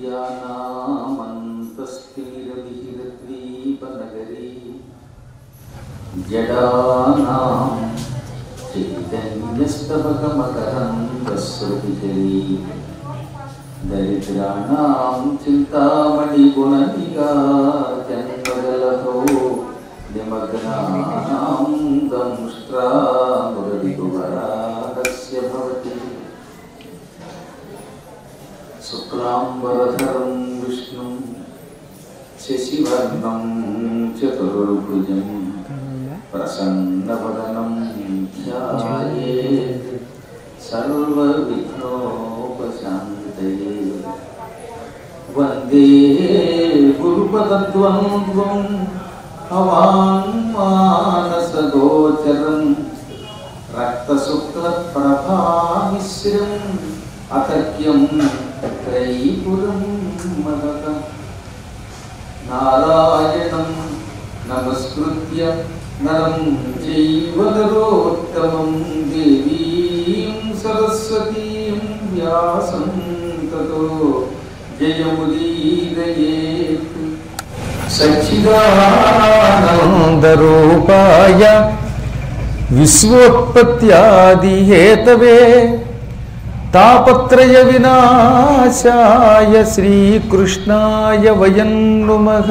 विद्यानामन्तस्तिमिरमिहिरद्वीपनगरी जडानां चैतन्यस्तबकमकरन्दस्रुतिजरी दरिद्राणां चिन्तामणिगुणनिगा जन्मजलधौ निमग्नानां दंष्ट्रामुररिपुवराहस्य भवति शुक्लाम्बरधरं विष्णुं शशिवर्णं चतुर्भुजं प्रसन्नवदनं ध्यायेत् सर्वविघ्नोपशान्तये वन्दे गुरुपदद्वन्द्वम् अवाङ्मानसगोचरं रक्तशुक्लप्रभामिश्रम् अतर्क्यं त्रयीपुरं महत नारायणं नमस्कृत्य नरं चैव नरोत्तमं देवीं सरस्वतीं व्यासं ततो जयमुदीरयेत् సచ్చిదానందరూపాయ విశ్వోత్పత్యాదిహేతవే తాపత్రయ వినాశాయ శ్రీకృష్ణాయ వయం నుమః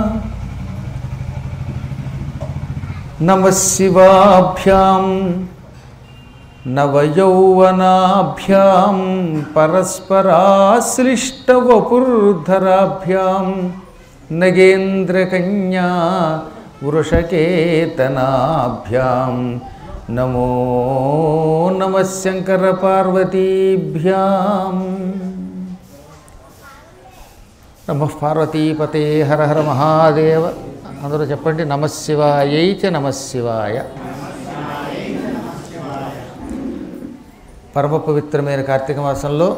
నమ శివాభ్యాం నవయౌవనాభ్యాం పరస్పరాశ్లిష్టవపుర్ధరాభ్యాం నగేంద్రకన్యా వృషకేతనాభ్యాం నమో నమ శంకరపార్వతీభ్యాం నమ పార్వతీపతే హర హర మహాదేవ అందరూ చెప్పండి నమశివాయై చ నమశివాయ పరమ పవిత్రమైన కార్తీక మాసంలో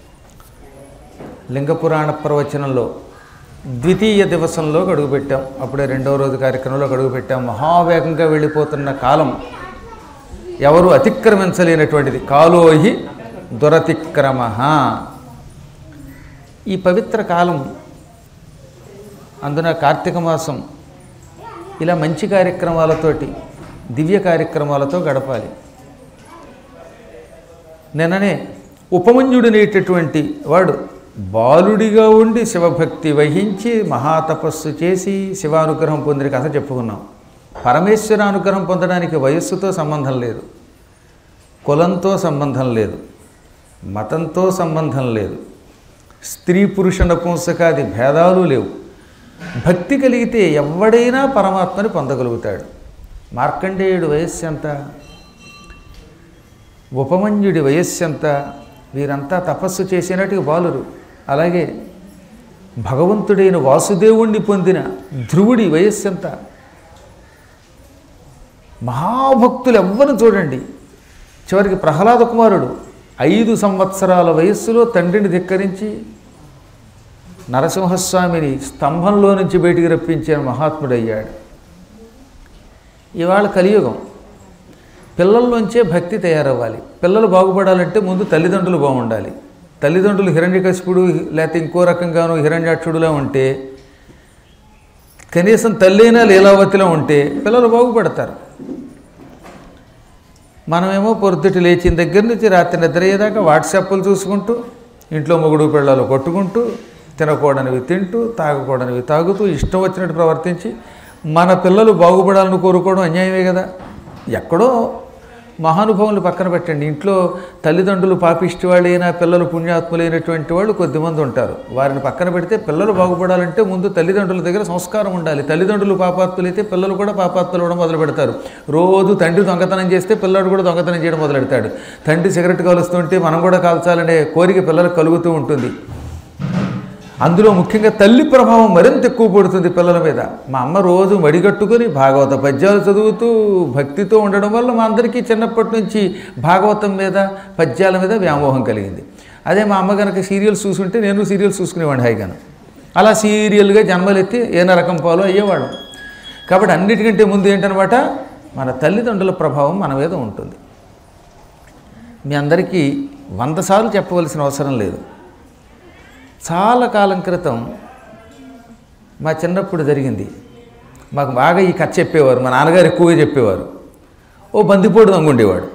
లింగపురాణ ప్రవచనంలో ద్వితీయ దివసంలో అడుగుపెట్టాం అప్పుడే రెండవ రోజు కార్యక్రమంలో అడుగుపెట్టాం మహావేగంగా వెళ్ళిపోతున్న కాలం ఎవరు అతిక్రమించలేనటువంటిది కాలోహి దురతిక్రమ ఈ పవిత్ర కాలం అందున కార్తీక మాసం ఇలా మంచి కార్యక్రమాలతోటి దివ్య కార్యక్రమాలతో గడపాలి నిన్ననే ఉపమన్యుడనేటటువంటి వాడు బాలుడిగా ఉండి శివభక్తి వహించి మహాతపస్సు చేసి శివానుగ్రహం పొందిన కథ చెప్పుకున్నాం పరమేశ్వర అనుగ్రహం పొందడానికి వయస్సుతో సంబంధం లేదు కులంతో సంబంధం లేదు మతంతో సంబంధం లేదు స్త్రీ పురుష నపుంసకాది భేదాలు లేవు భక్తి కలిగితే ఎవడైనా పరమాత్మని పొందగలుగుతాడు మార్కండేయుడు వయస్సు ఎంత ఉపమన్యుడి వయస్సు ఎంత వీరంతా తపస్సు చేసినట్టుగా బాలురు అలాగే భగవంతుడైన వాసుదేవుణ్ణి పొందిన ధ్రువుడి వయస్సు ఎంత మహాభక్తులు ఎవ్వరు చూడండి చివరికి ప్రహ్లాద కుమారుడు ఐదు సంవత్సరాల వయస్సులో తండ్రిని ధిక్కరించి నరసింహస్వామిని స్తంభంలో నుంచి బయటికి రప్పించిన మహాత్ముడయ్యాడు ఇవాళ కలియుగం పిల్లల్లోంచే భక్తి తయారవ్వాలి పిల్లలు బాగుపడాలంటే ముందు తల్లిదండ్రులు బాగుండాలి తల్లిదండ్రులు హిరణ్యకశిపుడు లేకపోతే ఇంకో రకంగానూ హిరణ్యాక్షుడులా ఉంటే కనీసం తల్లైనా లీలావతిలో ఉంటే పిల్లలు బాగుపడతారు మనమేమో పొద్దుటి లేచిన దగ్గర నుంచి రాత్రి నిద్ర అయ్యేదాకా వాట్సాప్లు చూసుకుంటూ ఇంట్లో మొగుడు పిల్లలు కొట్టుకుంటూ తినకూడనివి తింటూ తాగకూడనివి తాగుతూ ఇష్టం వచ్చినట్టు ప్రవర్తించి మన పిల్లలు బాగుపడాలని కోరుకోవడం అన్యాయమే కదా ఎక్కడో మహానుభావులు పక్కన పెట్టండి ఇంట్లో తల్లిదండ్రులు పాపిష్టి వాళ్ళైనా పిల్లలు పుణ్యాత్ములైనటువంటి వాళ్ళు కొద్దిమంది ఉంటారు వారిని పక్కన పెడితే పిల్లలు బాగుపడాలంటే ముందు తల్లిదండ్రుల దగ్గర సంస్కారం ఉండాలి తల్లిదండ్రులు పాపాత్ములైతే పిల్లలు కూడా పాపాత్ములు అవడం మొదలు పెడతారు రోజు తండ్రి దొంగతనం చేస్తే పిల్లడు కూడా దొంగతనం చేయడం మొదలు పెడతాడు తండ్రి సిగరెట్ కాలుస్తుంటే మనం కూడా కాల్చాలనే కోరిక పిల్లలకు కలుగుతూ ఉంటుంది అందులో ముఖ్యంగా తల్లి ప్రభావం మరింత ఎక్కువ పడుతుంది పిల్లల మీద మా అమ్మ రోజు మడిగట్టుకొని భాగవత పద్యాలు చదువుతూ భక్తితో ఉండడం వల్ల మా అందరికీ చిన్నప్పటి నుంచి భాగవతం మీద పద్యాల మీద వ్యామోహం కలిగింది అదే మా అమ్మ కనుక సీరియల్స్ చూసుంటే నేను సీరియల్స్ చూసుకునేవాడిని హాయిగాను అలా సీరియల్గా జన్మలెత్తి ఏ నరకం పాలు అయ్యేవాడు కాబట్టి అన్నిటికంటే ముందు ఏంటనమాట మన తల్లిదండ్రుల ప్రభావం మన మీద ఉంటుంది మీ అందరికీ వంద సార్లు చెప్పవలసిన అవసరం లేదు చాలా కాలం క్రితం మా చిన్నప్పుడు జరిగింది మాకు బాగా ఈ కథ చెప్పేవారు మా నాన్నగారు ఎక్కువగా చెప్పేవారు ఓ బందిపోటు దొంగ ఉండేవాడు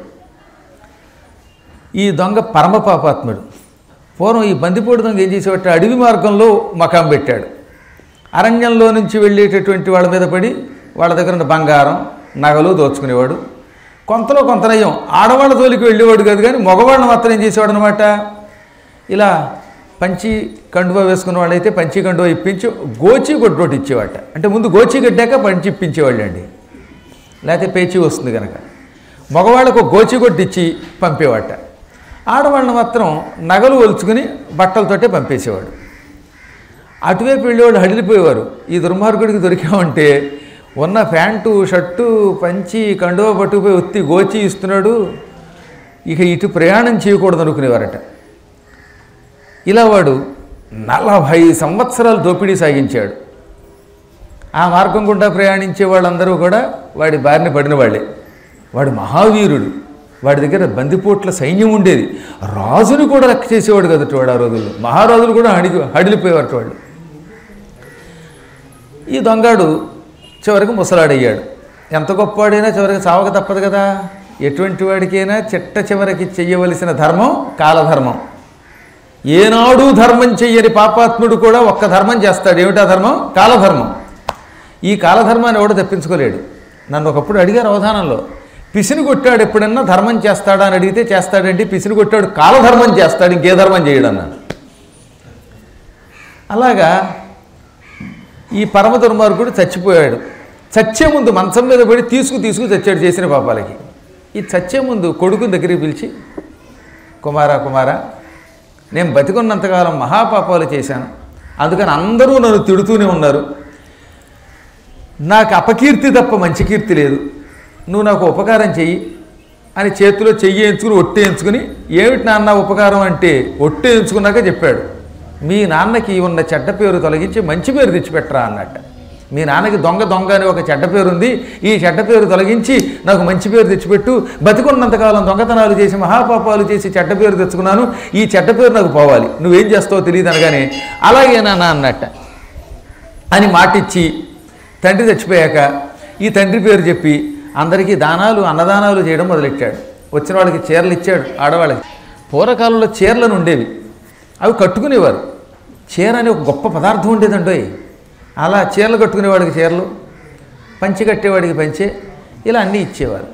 ఈ దొంగ పరమ పాపాత్ముడు పూర్వం ఈ బందిపోటు దొంగ ఏం చేసేవాడు అడవి మార్గంలో మకాం పెట్టాడు అరణ్యంలో నుంచి వెళ్ళేటటువంటి వాళ్ళ మీద పడి వాళ్ళ దగ్గర ఉన్న బంగారం నగలు దోచుకునేవాడు కొంతలో కొంత నయం ఆడవాళ్ళ జోలికి వెళ్ళేవాడు కాదు కానీ మగవాళ్ళని మాత్రం ఏం చేసేవాడు అనమాట ఇలా పంచి కండువా వేసుకున్న వాళ్ళైతే పంచి కండువా ఇప్పించి గోచి గొడ్డోటి ఇచ్చేవాట అంటే ముందు గోచి గడ్డాక పంచి ఇప్పించేవాళ్ళు అండి లేకపోతే పేచి వస్తుంది కనుక మగవాళ్ళకు ఒక గోచి గొడ్డు ఇచ్చి పంపేవాట ఆడవాళ్ళని మాత్రం నగలు ఒలుచుకుని బట్టలతోటే పంపేసేవాడు అటువైపు వెళ్ళేవాళ్ళు హడిలిపోయేవారు ఈ దుర్మార్గుడికి దొరికామంటే ఉన్న ప్యాంటు షర్టు పంచి కండువ పట్టుకుపోయి ఒత్తి గోచి ఇస్తున్నాడు ఇక ఇటు ప్రయాణం చేయకూడదు అనుకునేవారట ఇలా వాడు నలభై సంవత్సరాలు దోపిడీ సాగించాడు ఆ మార్గం గుండా ప్రయాణించే వాళ్ళందరూ కూడా వాడి బారిన పడిన వాళ్ళే వాడు మహావీరుడు వాడి దగ్గర బందిపోట్ల సైన్యం ఉండేది రాజుని కూడా లెక్క చేసేవాడు కదట వాడు ఆ రోజుల్లో మహారాజులు కూడా హడి హడిలిపోయేవారు వాళ్ళు ఈ దొంగాడు చివరికి ముసలాడయ్యాడు ఎంత గొప్పవాడైనా చివరికి చావక తప్పదు కదా ఎటువంటి వాడికైనా చిట్ట చివరికి చెయ్యవలసిన ధర్మం కాలధర్మం ఏనాడు ధర్మం చెయ్యని పాపాత్ముడు కూడా ఒక్క ధర్మం చేస్తాడు ఏమిటా ధర్మం కాలధర్మం ఈ కాలధర్మాన్ని ఎవడు తప్పించుకోలేడు నన్ను ఒకప్పుడు అడిగారు అవధానంలో పిసిని కొట్టాడు ఎప్పుడన్నా ధర్మం చేస్తాడా అని అడిగితే చేస్తాడంటే పిసిని కొట్టాడు కాలధర్మం చేస్తాడు ఇంకే ధర్మం చేయడు అన్నాను అలాగా ఈ పరమ దుర్మార్గుడు చచ్చిపోయాడు చచ్చే ముందు మంచం మీద పడి తీసుకు తీసుకు చచ్చాడు చేసిన పాపాలకి ఈ చచ్చే ముందు కొడుకుని దగ్గరికి పిలిచి కుమారా కుమారా నేను బతికున్నంతకాలం మహాపాపాలు చేశాను అందుకని అందరూ నన్ను తిడుతూనే ఉన్నారు నాకు అపకీర్తి తప్ప మంచి కీర్తి లేదు నువ్వు నాకు ఉపకారం చెయ్యి అని చేతిలో చెయ్యి ఎంచుకుని ఒట్టేయించుకుని ఏమిటి నాన్న ఉపకారం అంటే ఒట్టేయించుకున్నాక చెప్పాడు మీ నాన్నకి ఉన్న చెడ్డ పేరు తొలగించి మంచి పేరు తెచ్చిపెట్టరా అన్నట్ట మీ నాన్నకి దొంగ దొంగ అని ఒక చెడ్డ పేరు ఉంది ఈ చెడ్డ పేరు తొలగించి నాకు మంచి పేరు తెచ్చిపెట్టు బతికున్నంతకాలం దొంగతనాలు చేసి మహాపాపాలు చేసి చెడ్డ పేరు తెచ్చుకున్నాను ఈ చెడ్డ పేరు నాకు పోవాలి నువ్వేం చేస్తావో తెలియదు అనగానే అలాగే నాన్న అన్నట్ట అని మాటిచ్చి తండ్రి చచ్చిపోయాక ఈ తండ్రి పేరు చెప్పి అందరికీ దానాలు అన్నదానాలు చేయడం మొదలెట్టాడు వచ్చిన వాళ్ళకి చీరలు ఇచ్చాడు ఆడవాళ్ళకి పూర్వకాలంలో చీరలను ఉండేవి అవి కట్టుకునేవారు చీర అనే ఒక గొప్ప పదార్థం ఉండేదండోయ్ అలా చీరలు కట్టుకునేవాడికి చీరలు పంచి కట్టేవాడికి పంచే ఇలా అన్నీ ఇచ్చేవారు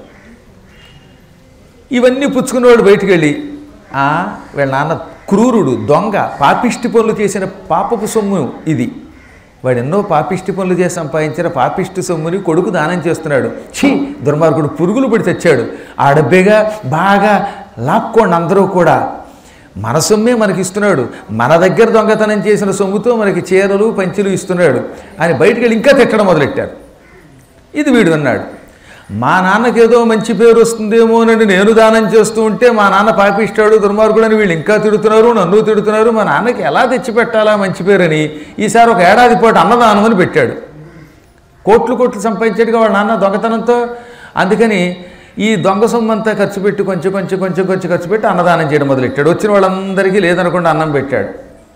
ఇవన్నీ పుచ్చుకునేవాడు బయటికి వెళ్ళి "ఆ, వీళ్ళ నాన్న క్రూరుడు దొంగ పాపిష్టి పనులు చేసిన పాపపు సొమ్ము ఇది వాడు ఎన్నో పాపిష్టి పనులు చేసి సంపాదించిన పాపిష్టి సొమ్ముని కొడుకు దానం చేస్తున్నాడు ఛీ దుర్మార్గుడు పురుగులు పడి తెచ్చాడు ఆ డబ్బేగా బాగా లాక్కోండి అందరూ కూడా మన సొమ్మే మనకి ఇస్తున్నాడు మన దగ్గర దొంగతనం చేసిన సొమ్ముతో మనకి చీరలు పంచులు ఇస్తున్నాడు అని బయటికి వెళ్ళి ఇంకా తిట్టడం మొదలెట్టారు ఇది వీడు అన్నాడు మా నాన్నకి ఏదో మంచి పేరు వస్తుందేమోనని నేను దానం చేస్తూ ఉంటే మా నాన్న పాపిస్తాడు దుర్మార్గుడు అని వీళ్ళు ఇంకా తిడుతున్నారు నన్ను తిడుతున్నారు మా నాన్నకి ఎలా తెచ్చిపెట్టాలా మంచి పేరని ఈసారి ఒక ఏడాది పాటు అన్నదానం అని పెట్టాడు కోట్లు కోట్లు సంపాదించేట్టుగా వాళ్ళ నాన్న దొంగతనంతో అందుకని ఈ దొంగ సొమ్మంతా ఖర్చు పెట్టి కొంచెం కొంచెం కొంచెం కొంచెం ఖర్చు పెట్టి అన్నదానం చేయడం మొదలెట్టాడు వచ్చిన వాళ్ళందరికీ లేదనకుండా అన్నం పెట్టాడు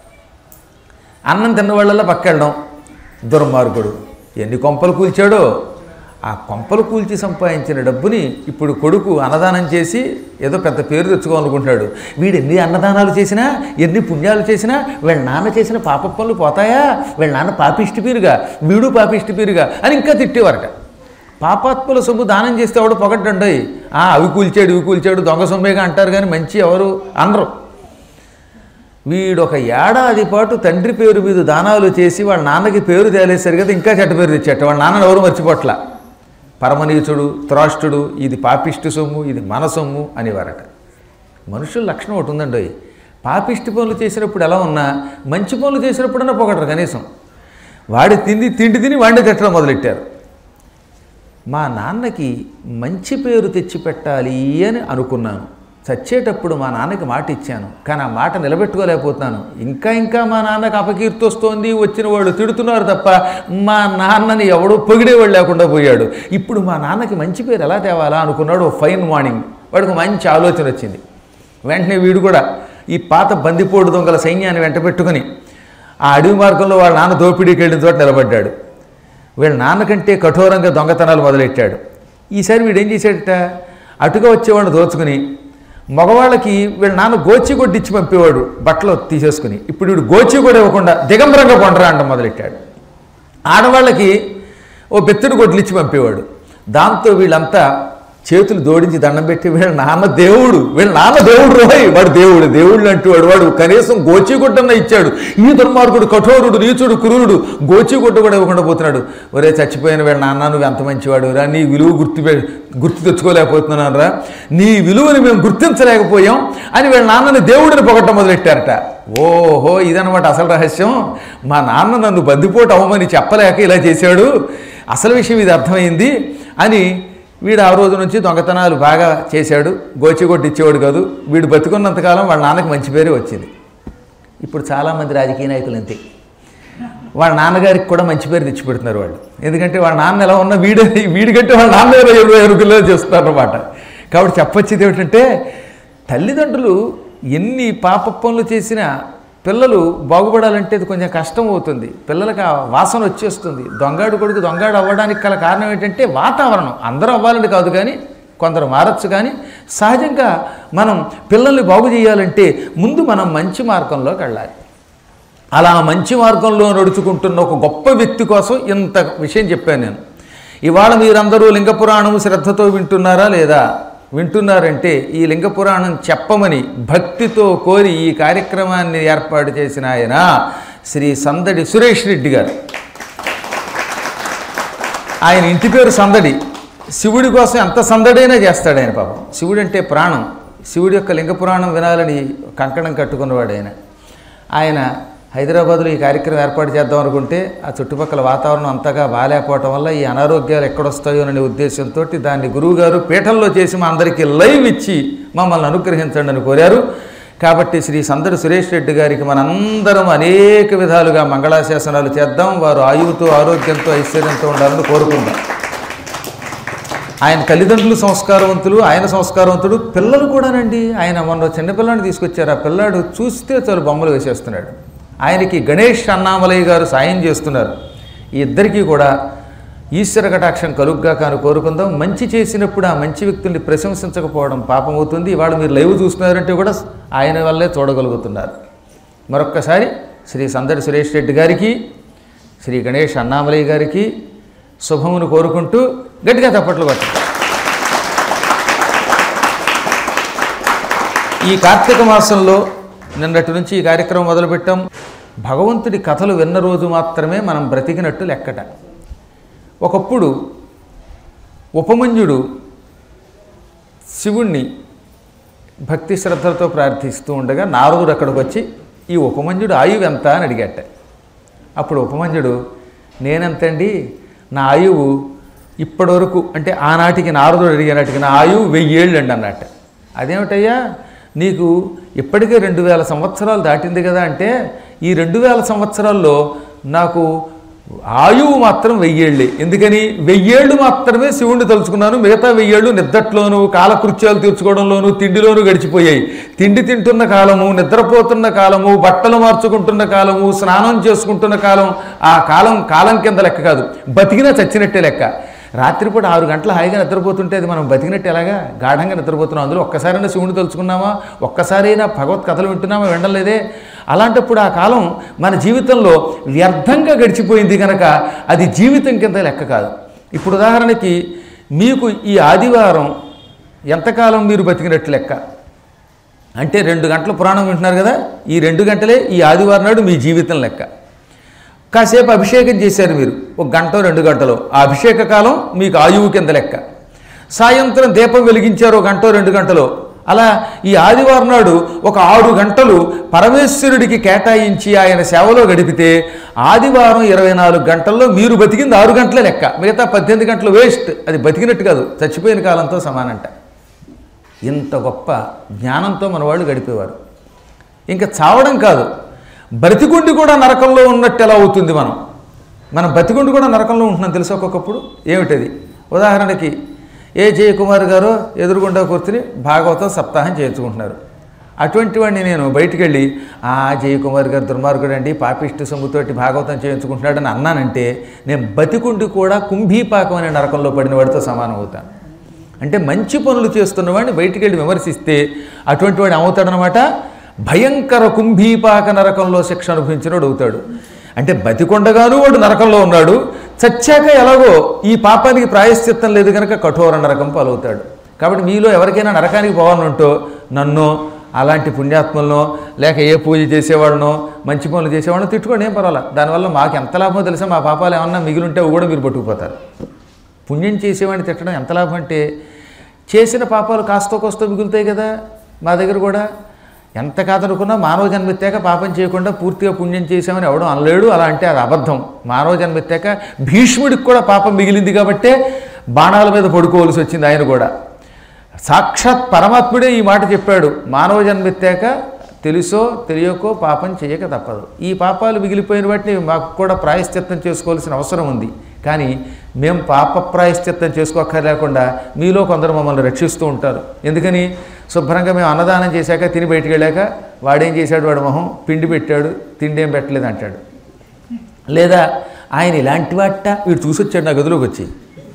అన్నం తిన్న వాళ్ళల్లో పక్కెళ్ళడం దుర్మార్గుడు ఎన్ని కొంపలు కూల్చాడో ఆ కొంపలు కూల్చి సంపాదించిన డబ్బుని ఇప్పుడు కొడుకు అన్నదానం చేసి ఏదో పెద్ద పేరు తెచ్చుకోవాలనుకుంటున్నాడు వీడు ఎన్ని అన్నదానాలు చేసినా ఎన్ని పుణ్యాలు చేసినా వీళ్ళ నాన్న చేసిన పాప పనులు పోతాయా వీళ్ళ నాన్న పాపిష్టి పీరుగా వీడు పాపిష్టి పీరుగా అని ఇంకా తిట్టేవారట పాపాత్ముల సొమ్ము దానం చేస్తే ఎవడు పొగడ్డండోయ్ ఆ అవి కూల్చాడు ఇవి కూల్చాడు దొంగ సొమ్మేగా అంటారు కానీ మంచి ఎవరు అనరు వీడు ఒక ఏడాది పాటు తండ్రి పేరు మీద దానాలు చేసి వాళ్ళ నాన్నకి పేరు తేలేశారు కదా ఇంకా చెడ్డ పేరు తెచ్చేట వాళ్ళ నాన్నని ఎవరు మర్చిపోట్ల పరమనీచుడు త్రాష్టుడు ఇది పాపిష్టి సొమ్ము ఇది మన సొమ్ము అనేవారట మనుషుల లక్షణం ఒకటి ఉందండి పాపిష్టి పనులు చేసినప్పుడు ఎలా ఉన్నా మంచి పనులు చేసినప్పుడన్నా పొగడరు కనీసం వాడి తిండి తిండి తిని వాడిని తిట్టడం మొదలెట్టారు మా నాన్నకి మంచి పేరు తెచ్చిపెట్టాలి అని అనుకున్నాను చచ్చేటప్పుడు మా నాన్నకి మాట ఇచ్చాను కానీ ఆ మాట నిలబెట్టుకోలేకపోతున్నాను ఇంకా ఇంకా మా నాన్నకి అపకీర్తి వస్తోంది వచ్చిన వాళ్ళు తిడుతున్నారు తప్ప మా నాన్నని ఎవడో పొగిడేవాడు లేకుండా పోయాడు ఇప్పుడు మా నాన్నకి మంచి పేరు ఎలా తేవాలా అనుకున్నాడు ఓ ఫైన్ మార్నింగ్ వాడికి మంచి ఆలోచన వచ్చింది వెంటనే వీడు కూడా ఈ పాత బందిపోడు దొంగల సైన్యాన్ని వెంట పెట్టుకుని ఆ అడవి మార్గంలో వాళ్ళ నాన్న దోపిడీకి వెళ్ళిన చోట నిలబడ్డాడు వీళ్ళ నాన్నకంటే కఠోరంగా దొంగతనాలు మొదలెట్టాడు ఈసారి వీడు ఏం చేశాడట అటుగా వచ్చేవాడిని దోచుకుని మగవాళ్ళకి వీళ్ళ నాన్న గోచి కొట్టి ఇచ్చి పంపేవాడు బట్టలు తీసేసుకుని ఇప్పుడు వీడు గోచి కూడా ఇవ్వకుండా దిగంబరంగా కొండరా అంట మొదలెట్టాడు ఆడవాళ్ళకి ఓ బెత్తడి గొడ్లు ఇచ్చి పంపేవాడు దాంతో వీళ్ళంతా చేతులు జోడించి దండం పెట్టి వీళ్ళ నాన్న దేవుడు వీళ్ళ నాన్న దేవుడు రోయ్ వాడు దేవుడు దేవుడు అంటూ వాడు వాడు కనీసం గోచిగుడ్డన్న ఇచ్చాడు ఈ దుర్మార్గుడు కఠోరుడు నీచుడు క్రూరుడు గోచిగుడ్డ కూడా ఇవ్వకుండా పోతున్నాడు ఒరే చచ్చిపోయిన వీళ్ళ నాన్న నువ్వు ఎంత మంచివాడు రా నీ విలువ గుర్తు పె- గుర్తు తెచ్చుకోలేకపోతున్నాను రా నీ విలువని మేము గుర్తించలేకపోయాం అని వీళ్ళ నాన్నని దేవుడిని పొగట్టం మొదలెట్టారట ఓహో ఇదనమాట అసలు రహస్యం మా నాన్న నన్ను బందిపోటు అవ్వమని చెప్పలేక ఇలా చేశాడు అసలు విషయం ఇది అర్థమైంది అని వీడు ఆ రోజు నుంచి దొంగతనాలు బాగా చేశాడు గోచిగొడ్డు ఇచ్చేవాడు కాదు వీడు బతుకున్నంతకాలం వాళ్ళ నాన్నకి మంచి పేరే వచ్చింది ఇప్పుడు చాలామంది రాజకీయ నాయకులు అంతే వాళ్ళ నాన్నగారికి కూడా మంచి పేరు తెచ్చిపెడుతున్నారు వాళ్ళు ఎందుకంటే వాళ్ళ నాన్న ఎలా ఉన్నా వీడే వీడికంటే వాళ్ళ నాన్న ఎవరు ఎరుకుల్లో చేస్తున్నారు అనమాట కాబట్టి చెప్పొచ్చేది ఏమిటంటే తల్లిదండ్రులు ఎన్ని పాప పనులు చేసినా పిల్లలు బాగుపడాలంటే అది కొంచెం కష్టం అవుతుంది పిల్లలకి ఆ వాసన వచ్చేస్తుంది దొంగాడు కొడుకు దొంగాడు అవ్వడానికి గల కారణం ఏంటంటే వాతావరణం అందరూ అవ్వాలని కాదు కానీ కొందరు మారచ్చు కానీ సహజంగా మనం పిల్లల్ని బాగు చేయాలంటే ముందు మనం మంచి మార్గంలోకి వెళ్ళాలి అలా మంచి మార్గంలో నడుచుకుంటున్న ఒక గొప్ప వ్యక్తి కోసం ఇంత విషయం చెప్పాను నేను ఇవాళ మీరందరూ లింగ పురాణం శ్రద్ధతో వింటున్నారా లేదా వింటున్నారంటే ఈ లింగ పురాణం చెప్పమని భక్తితో కోరి ఈ కార్యక్రమాన్ని ఏర్పాటు చేసిన ఆయన శ్రీ సందడి సురేష్ రెడ్డి గారు ఆయన ఇంటి పేరు సందడి శివుడి కోసం ఎంత సందడైనా చేస్తాడు ఆయన పాపం శివుడు అంటే ప్రాణం శివుడి యొక్క లింగ పురాణం వినాలని కంకణం కట్టుకున్నవాడు ఆయన ఆయన హైదరాబాద్లో ఈ కార్యక్రమం ఏర్పాటు చేద్దాం అనుకుంటే ఆ చుట్టుపక్కల వాతావరణం అంతగా బాగాలేకపోవటం వల్ల ఈ అనారోగ్యాలు ఎక్కడొస్తాయో అనే ఉద్దేశంతో దాన్ని గురువుగారు పీఠంలో చేసి మా అందరికీ లైవ్ ఇచ్చి మమ్మల్ని అనుగ్రహించండి అని కోరారు కాబట్టి శ్రీ సందడి సురేష్ రెడ్డి గారికి మనందరం అనేక విధాలుగా మంగళాశాసనాలు చేద్దాం వారు ఆయువుతో ఆరోగ్యంతో ఐశ్వర్యంతో ఉండాలని కోరుకుందాం ఆయన తల్లిదండ్రులు సంస్కారవంతులు ఆయన సంస్కారవంతుడు పిల్లలు కూడానండి ఆయన మొన్న చిన్నపిల్లాడిని తీసుకొచ్చారు ఆ పిల్లాడు చూస్తే చాలు బొమ్మలు వేసేస్తున్నాడు ఆయనకి గణేష్ అన్నామలయ్య గారు సాయం చేస్తున్నారు ఈ ఇద్దరికీ కూడా ఈశ్వర కటాక్షం కలుగ్గా కాను కోరుకుందాం మంచి చేసినప్పుడు ఆ మంచి వ్యక్తుల్ని ప్రశంసించకపోవడం పాపం అవుతుంది ఇవాళ మీరు లైవ్ చూస్తున్నారంటే కూడా ఆయన వల్లే చూడగలుగుతున్నారు మరొక్కసారి శ్రీ సందడి సురేష్ రెడ్డి గారికి శ్రీ గణేష్ అన్నామలయ్య గారికి శుభమును కోరుకుంటూ గట్టిగా తప్పట్లు కొట్టండి ఈ కార్తీక మాసంలో నిన్నటి నుంచి ఈ కార్యక్రమం మొదలుపెట్టాం భగవంతుడి కథలు విన్న రోజు మాత్రమే మనం బ్రతికినట్టు లెక్కట ఒకప్పుడు ఉపమన్యుడు శివుణ్ణి భక్తి శ్రద్ధలతో ప్రార్థిస్తూ ఉండగా నారదుడు అక్కడికి వచ్చి ఈ ఉపమన్యుడు ఆయువు ఎంత అని అడిగట అప్పుడు ఉపమన్యుడు నేనెంతండి నా ఆయువు ఇప్పటివరకు అంటే ఆనాటికి నారదుడు అడిగినట్టుగా నా ఆయువు వెయ్యేళ్ళు అండి అన్నట్ట అదేమిటయ్యా నీకు ఇప్పటికే రెండు వేల సంవత్సరాలు దాటింది కదా అంటే ఈ రెండు వేల సంవత్సరాల్లో నాకు ఆయువు మాత్రం వెయ్యేళ్ళే ఎందుకని వెయ్యేళ్ళు మాత్రమే శివుణ్ణి తలుచుకున్నాను మిగతా వెయ్యేళ్ళు నిద్దట్లోను కాలకృత్యాలు తీర్చుకోవడంలోను తిండిలోనూ గడిచిపోయాయి తిండి తింటున్న కాలము నిద్రపోతున్న కాలము బట్టలు మార్చుకుంటున్న కాలము స్నానం చేసుకుంటున్న కాలం ఆ కాలం కాలం కింద లెక్క కాదు బతికినా చచ్చినట్టే లెక్క రాత్రిపూట ఆరు గంటలు హాయిగా నిద్రపోతుంటే అది మనం బతికినట్టు ఎలాగా గాఢంగా నిద్రపోతున్నాం అందులో ఒక్కసారైనా శివుని తలుచుకున్నామా ఒక్కసారైనా భగవత్ కథలు వింటున్నామా వినలేదే అలాంటప్పుడు ఆ కాలం మన జీవితంలో వ్యర్థంగా గడిచిపోయింది కనుక అది జీవితం కింద లెక్క కాదు ఇప్పుడు ఉదాహరణకి మీకు ఈ ఆదివారం ఎంతకాలం మీరు బతికినట్టు లెక్క అంటే రెండు గంటల పురాణం వింటున్నారు కదా ఈ రెండు గంటలే ఈ ఆదివారం నాడు మీ జీవితం లెక్క కాసేపు అభిషేకం చేశారు మీరు ఒక గంట రెండు గంటలో ఆ అభిషేక కాలం మీకు ఆయువు కింద లెక్క సాయంత్రం దీపం వెలిగించారు ఒక గంట రెండు గంటలో అలా ఈ ఆదివారం నాడు ఒక ఆరు గంటలు పరమేశ్వరుడికి కేటాయించి ఆయన సేవలో గడిపితే ఆదివారం ఇరవై నాలుగు గంటల్లో మీరు బతికింది ఆరు గంటలే లెక్క మిగతా పద్దెనిమిది గంటలు వేస్ట్ అది బతికినట్టు కాదు చచ్చిపోయిన కాలంతో సమానంట ఇంత గొప్ప జ్ఞానంతో మన వాళ్ళు గడిపేవారు ఇంకా చావడం కాదు బ్రతికుండి కూడా నరకంలో ఉన్నట్టు ఎలా అవుతుంది మనం మనం బతికుండి కూడా నరకంలో ఉంటున్నాం తెలుసు ఒక్కొక్కప్పుడు ఏమిటది ఉదాహరణకి ఏ జయకుమార్ గారు ఎదురుగుండా కూర్చుని భాగవతం సప్తాహం చేయించుకుంటున్నారు అటువంటి వాడిని నేను బయటికి వెళ్ళి ఆ జయకుమార్ గారు దుర్మార్గుడు అండి పాపిష్టి సొమ్ముతోటి భాగవతం చేయించుకుంటున్నాడని అన్నానంటే నేను బతికుండి కూడా కుంభీపాకం అనే నరకంలో పడిన వాడితో సమానం అవుతాను అంటే మంచి పనులు చేస్తున్న వాడిని బయటికి వెళ్ళి విమర్శిస్తే అటువంటి వాడు ఏమవుతాడనమాట భయంకర కుంభీపాక నరకంలో శిక్ష అనుభవించినోడు అవుతాడు అంటే బతికొండగాను వాడు నరకంలో ఉన్నాడు చచ్చాక ఎలాగో ఈ పాపానికి ప్రాయశ్చిత్తం లేదు కనుక కఠోర నరకం పాలవుతాడు కాబట్టి మీలో ఎవరికైనా నరకానికి పోవాలనుంటో నన్ను అలాంటి పుణ్యాత్మలను లేక ఏ పూజ చేసేవాళ్ళనో మంచి పనులు చేసేవాళ్ళనో తిట్టుకోండి ఏం పర్వాలా దానివల్ల మాకు ఎంత లాభమో తెలుసా మా పాపాలు ఏమన్నా మిగిలింటే అవి కూడా మీరు పట్టుకుపోతారు పుణ్యం చేసేవాడిని తిట్టడం ఎంత లాభం అంటే చేసిన పాపాలు కాస్తో కోస్తో మిగులుతాయి కదా మా దగ్గర కూడా ఎంత కాదనుకున్నా మానవ జన్మెత్తాక పాపం చేయకుండా పూర్తిగా పుణ్యం చేసామని ఎవడం అనలేడు అలా అంటే అది అబద్ధం మానవ జన్మెత్తాక భీష్ముడికి కూడా పాపం మిగిలింది కాబట్టే బాణాల మీద పడుకోవలసి వచ్చింది ఆయన కూడా సాక్షాత్ పరమాత్ముడే ఈ మాట చెప్పాడు మానవ జన్మెత్తాక తెలుసో తెలియకో పాపం చేయక తప్పదు ఈ పాపాలు మిగిలిపోయిన వాటిని మాకు కూడా ప్రాయశ్చిత్తం చేసుకోవాల్సిన అవసరం ఉంది కానీ మేము పాప ప్రాయశ్చిత్తం చేసుకోక్కర్లేకుండా మీలో కొందరు మమ్మల్ని రక్షిస్తూ ఉంటారు ఎందుకని శుభ్రంగా మేము అన్నదానం చేశాక తిని బయటికి వెళ్ళాక వాడేం చేశాడు వాడు మొహం పిండి పెట్టాడు తిండి ఏం పెట్టలేదు అంటాడు లేదా ఆయన ఇలాంటి వాట వీడు చూసొచ్చాడు నా గదిలోకి వచ్చి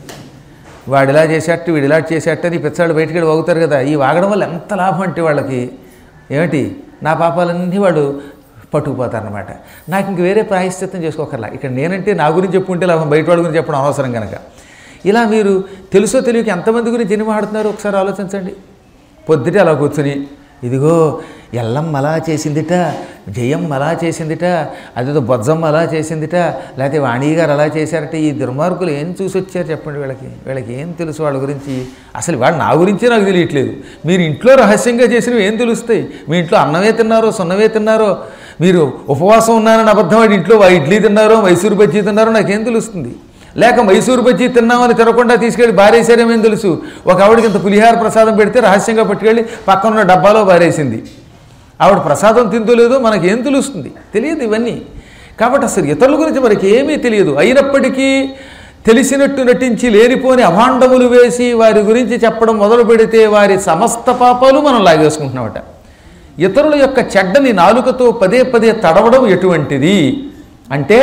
వాడు ఇలా చేసేట్టు వీడు ఇలా చేసేట్టు అని పిచ్చాడు బయటికి వెళ్ళి వాగుతారు కదా ఈ వాగడం వల్ల ఎంత లాభం అంటే వాళ్ళకి ఏమిటి నా పాపాలన్నీ వాడు పట్టుకుపోతారనమాట నాకు ఇంక వేరే ప్రాయశ్చిత్తం చేసుకోకర్లా ఇక్కడ నేనంటే నా గురించి చెప్పుకుంటే లాభం బయట వాడి గురించి చెప్పడం అవసరం కనుక ఇలా మీరు తెలుసో తెలియక ఎంతమంది గురించి ఎన్ని మాట్లాడుతున్నారో ఒకసారి ఆలోచించండి పొద్దుటే అలా కూర్చుని ఇదిగో ఎల్లమ్మ అలా చేసిందిట జయమ్మ అలా చేసిందిట అదేదో బొజ్జమ్మ అలా చేసిందిట లేకపోతే వాణి గారు అలా చేశారట ఈ దుర్మార్గులు ఏం చూసి వచ్చారు చెప్పండి వీళ్ళకి వీళ్ళకి ఏం తెలుసు వాళ్ళ గురించి అసలు వాళ్ళు నా గురించే నాకు తెలియట్లేదు మీరు ఇంట్లో రహస్యంగా చేసినవి ఏం తెలుస్తాయి మీ ఇంట్లో అన్నమే తిన్నారో సున్నమే తిన్నారో మీరు ఉపవాసం ఉన్నారని అబద్ధం వాడి ఇంట్లో వా ఇడ్లీ తిన్నారో మైసూరు బజ్జీ తిన్నారో నాకేం తెలుస్తుంది లేక మైసూరు బజ్జీ తిన్నామని తినకుండా తీసుకెళ్ళి బారేసారేమేం తెలుసు ఒక ఆవిడకి ఇంత పులిహార ప్రసాదం పెడితే రహస్యంగా పట్టుకెళ్ళి పక్కన ఉన్న డబ్బాలో బారేసింది ఆవిడ ప్రసాదం తిందో లేదో మనకేం తెలుస్తుంది తెలియదు ఇవన్నీ కాబట్టి అసలు ఇతరుల గురించి మనకి ఏమీ తెలియదు అయినప్పటికీ తెలిసినట్టు నటించి లేనిపోని అభాండములు వేసి వారి గురించి చెప్పడం మొదలు పెడితే వారి సమస్త పాపాలు మనం లాగేసుకుంటున్నామట ఇతరుల యొక్క చెడ్డని నాలుకతో పదే పదే తడవడం ఎటువంటిది అంటే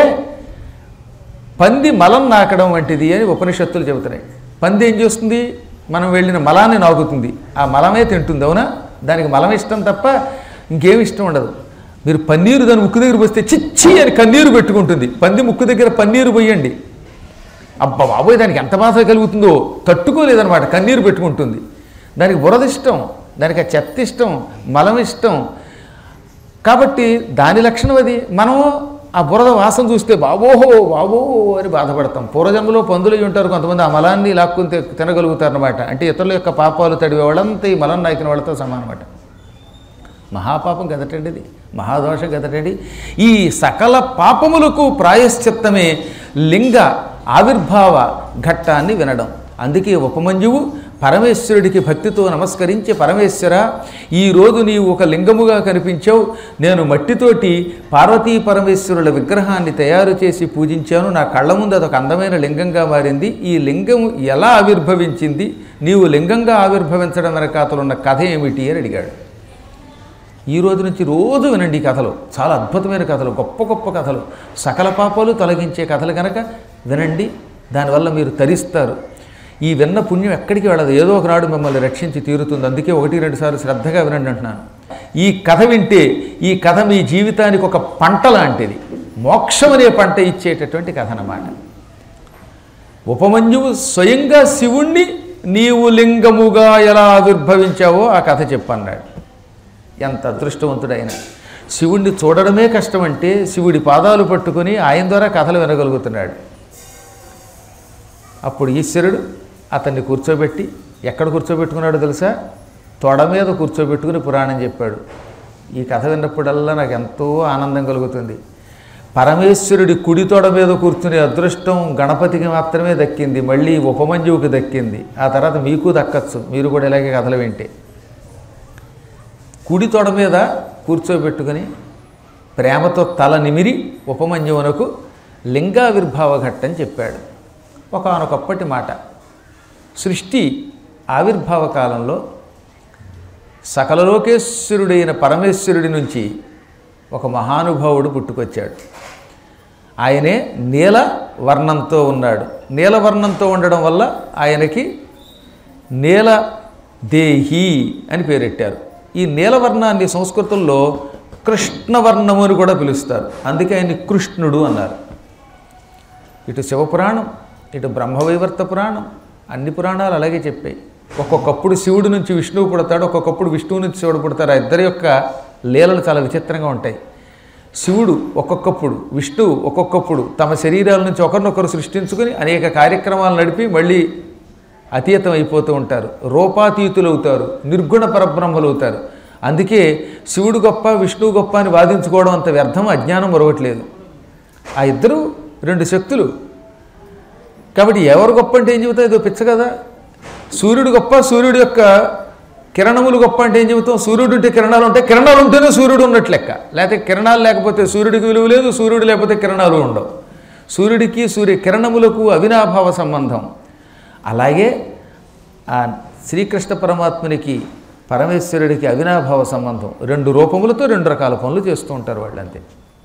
పంది మలం నాకడం వంటిది అని ఉపనిషత్తులు చెబుతున్నాయి పంది ఏం చేస్తుంది మనం వెళ్ళిన మలాన్ని నాకుతుంది ఆ మలమే తింటుంది అవునా దానికి మలం ఇష్టం తప్ప ఇంకేం ఇష్టం ఉండదు మీరు పన్నీరు దాని ముక్కు దగ్గర పోస్తే చిచ్చి అని కన్నీరు పెట్టుకుంటుంది పంది ముక్కు దగ్గర పన్నీరు పోయండి అబ్బా బాబోయ్ దానికి ఎంత బాధ కలుగుతుందో తట్టుకోలేదన్నమాట కన్నీరు పెట్టుకుంటుంది దానికి బురద ఇష్టం దానికి ఆ చెత్త ఇష్టం మలం ఇష్టం కాబట్టి దాని లక్షణం అది మనము ఆ బురద వాసన చూస్తే బాబోహో బాబో అని బాధపడతాం పూర్వజన్మలో పందులు అయి ఉంటారు కొంతమంది ఆ మలాన్ని లాక్కుని తి- తినగలుగుతారనమాట అంటే ఇతరుల యొక్క పాపాలు తడివే వాళ్ళంతా ఈ మలం నాకిన వాళ్ళతో సమానమాట మహాపాపం కదటండి ఇది మహాదోషం కదటండి ఈ సకల పాపములకు ప్రాయశ్చిత్తమే లింగ ఆవిర్భావ ఘట్టాన్ని వినడం అందుకే ఉపమంజువు పరమేశ్వరుడికి భక్తితో నమస్కరించి పరమేశ్వర ఈరోజు నీవు ఒక లింగముగా కనిపించావు నేను మట్టితోటి పార్వతీ పరమేశ్వరుల విగ్రహాన్ని తయారు చేసి పూజించాను నా కళ్ళ ముందు అదొక అందమైన లింగంగా మారింది ఈ లింగం ఎలా ఆవిర్భవించింది నీవు లింగంగా ఆవిర్భవించడం వెనకాతలు ఉన్న కథ ఏమిటి అని అడిగాడు ఈ రోజు నుంచి రోజు వినండి ఈ కథలు చాలా అద్భుతమైన కథలు గొప్ప గొప్ప కథలు సకల పాపాలు తొలగించే కథలు కనుక వినండి దానివల్ల మీరు తరిస్తారు ఈ విన్న పుణ్యం ఎక్కడికి వెళ్ళదు ఏదో ఒకనాడు మిమ్మల్ని రక్షించి తీరుతుంది అందుకే ఒకటి రెండు సార్లు శ్రద్ధగా వినండి అంటున్నాను ఈ కథ వింటే ఈ కథ మీ జీవితానికి ఒక పంట లాంటిది మోక్షం అనే పంట ఇచ్చేటటువంటి కథ అన్నమాట ఉపమన్యువు స్వయంగా శివుణ్ణి నీవు లింగముగా ఎలా ఆవిర్భవించావో ఆ కథ చెప్పన్నాడు ఎంత అదృష్టవంతుడైన శివుణ్ణి చూడడమే కష్టమంటే శివుడి పాదాలు పట్టుకొని ఆయన ద్వారా కథలు వినగలుగుతున్నాడు అప్పుడు ఈశ్వరుడు అతన్ని కూర్చోబెట్టి ఎక్కడ కూర్చోబెట్టుకున్నాడో తెలుసా తొడ మీద కూర్చోబెట్టుకుని పురాణం చెప్పాడు ఈ కథ విన్నప్పుడల్లా నాకు ఎంతో ఆనందం కలుగుతుంది పరమేశ్వరుడి కుడి తొడ మీద కూర్చునే అదృష్టం గణపతికి మాత్రమే దక్కింది మళ్ళీ ఉపమంజువుకి దక్కింది ఆ తర్వాత మీకు దక్కచ్చు మీరు కూడా ఇలాగే కథలు వింటే కుడి తొడ మీద కూర్చోబెట్టుకుని ప్రేమతో తల నిమిరి ఉపమన్యువునకు లింగావిర్భావ ఘట్టం చెప్పాడు ఒకానొకప్పటి మాట సృష్టి ఆవిర్భావ కాలంలో సకలలోకేశ్వరుడైన పరమేశ్వరుడి నుంచి ఒక మహానుభావుడు పుట్టుకొచ్చాడు ఆయనే నీల వర్ణంతో ఉన్నాడు నీల వర్ణంతో ఉండడం వల్ల ఆయనకి నీల దేహి అని పేరెట్టారు ఈ నీలవర్ణాన్ని సంస్కృతంలో కృష్ణవర్ణము అని కూడా పిలుస్తారు అందుకే ఆయన్ని కృష్ణుడు అన్నారు ఇటు శివపురాణం ఇటు బ్రహ్మవైవర్త పురాణం అన్ని పురాణాలు అలాగే చెప్పాయి ఒక్కొక్కప్పుడు శివుడి నుంచి విష్ణువు పుడతాడు ఒక్కొక్కప్పుడు విష్ణువు నుంచి శివుడు పుడతారు ఆ ఇద్దరి యొక్క లీలలు చాలా విచిత్రంగా ఉంటాయి శివుడు ఒక్కొక్కప్పుడు విష్ణువు ఒక్కొక్కప్పుడు తమ శరీరాల నుంచి ఒకరినొకరు సృష్టించుకుని అనేక కార్యక్రమాలు నడిపి మళ్ళీ అతీతం అయిపోతూ ఉంటారు రూపాతీతులు అవుతారు నిర్గుణ పరబ్రహ్మలు అవుతారు అందుకే శివుడు గొప్ప విష్ణువు గొప్ప అని వాదించుకోవడం అంత వ్యర్థం అజ్ఞానం మరొకట్లేదు ఆ ఇద్దరు రెండు శక్తులు కాబట్టి ఎవరు గొప్ప అంటే ఏం చెబుతాయి ఇదో పిచ్చ కదా సూర్యుడు గొప్ప సూర్యుడు యొక్క కిరణములు గొప్ప అంటే ఏం చెబుతాం సూర్యుడు ఉంటే కిరణాలు ఉంటాయి కిరణాలు ఉంటేనే సూర్యుడు ఉన్నట్లు లెక్క లేకపోతే కిరణాలు లేకపోతే సూర్యుడికి విలువ లేదు సూర్యుడు లేకపోతే కిరణాలు ఉండవు సూర్యుడికి సూర్య కిరణములకు అవినాభావ సంబంధం అలాగే ఆ శ్రీకృష్ణ పరమాత్మునికి పరమేశ్వరుడికి అవినాభావ సంబంధం రెండు రూపములతో రెండు రకాల పనులు చేస్తూ ఉంటారు వాళ్ళంతే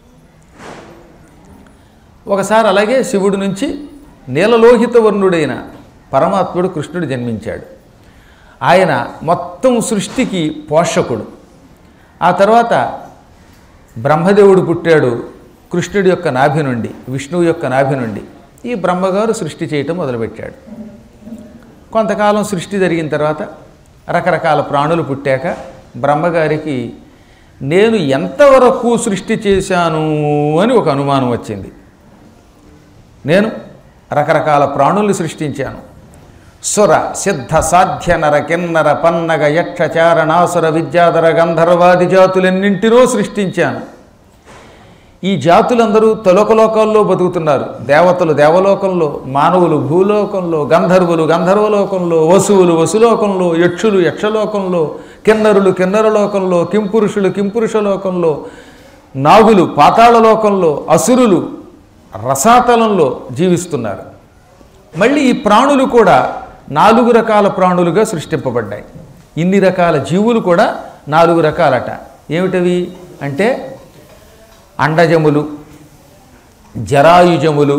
ఒకసారి అలాగే శివుడి నుంచి నీలలోహిత వర్ణుడైన పరమాత్ముడు కృష్ణుడు జన్మించాడు ఆయన మొత్తం సృష్టికి పోషకుడు ఆ తర్వాత బ్రహ్మదేవుడు పుట్టాడు కృష్ణుడి యొక్క నాభి నుండి విష్ణువు యొక్క నాభి నుండి ఈ బ్రహ్మగారు సృష్టి చేయటం మొదలుపెట్టాడు కొంతకాలం సృష్టి జరిగిన తర్వాత రకరకాల ప్రాణులు పుట్టాక బ్రహ్మగారికి నేను ఎంతవరకు సృష్టి చేశాను అని ఒక అనుమానం వచ్చింది నేను రకరకాల ప్రాణుల్ని సృష్టించాను సుర సిద్ధ సాధ్య నర కిన్నర పన్నగ యక్ష చారణాసుర విద్యాధర గంధర్వాది జాతులన్నింటినో సృష్టించాను ఈ జాతులందరూ తొలకలోకాల్లో బతుకుతున్నారు దేవతలు దేవలోకంలో మానవులు భూలోకంలో గంధర్వులు గంధర్వలోకంలో వసువులు వసులోకంలో యక్షులు యక్షలోకంలో కిన్నరులు కిన్నరలోకంలో కింపురుషులు కింపురుషలోకంలో నాగులు పాతాళలోకంలో అసురులు రసాతలంలో జీవిస్తున్నారు మళ్ళీ ఈ ప్రాణులు కూడా నాలుగు రకాల ప్రాణులుగా సృష్టింపబడ్డాయి ఇన్ని రకాల జీవులు కూడా నాలుగు రకాలట ఏమిటవి అంటే అండజములు జరాయుజములు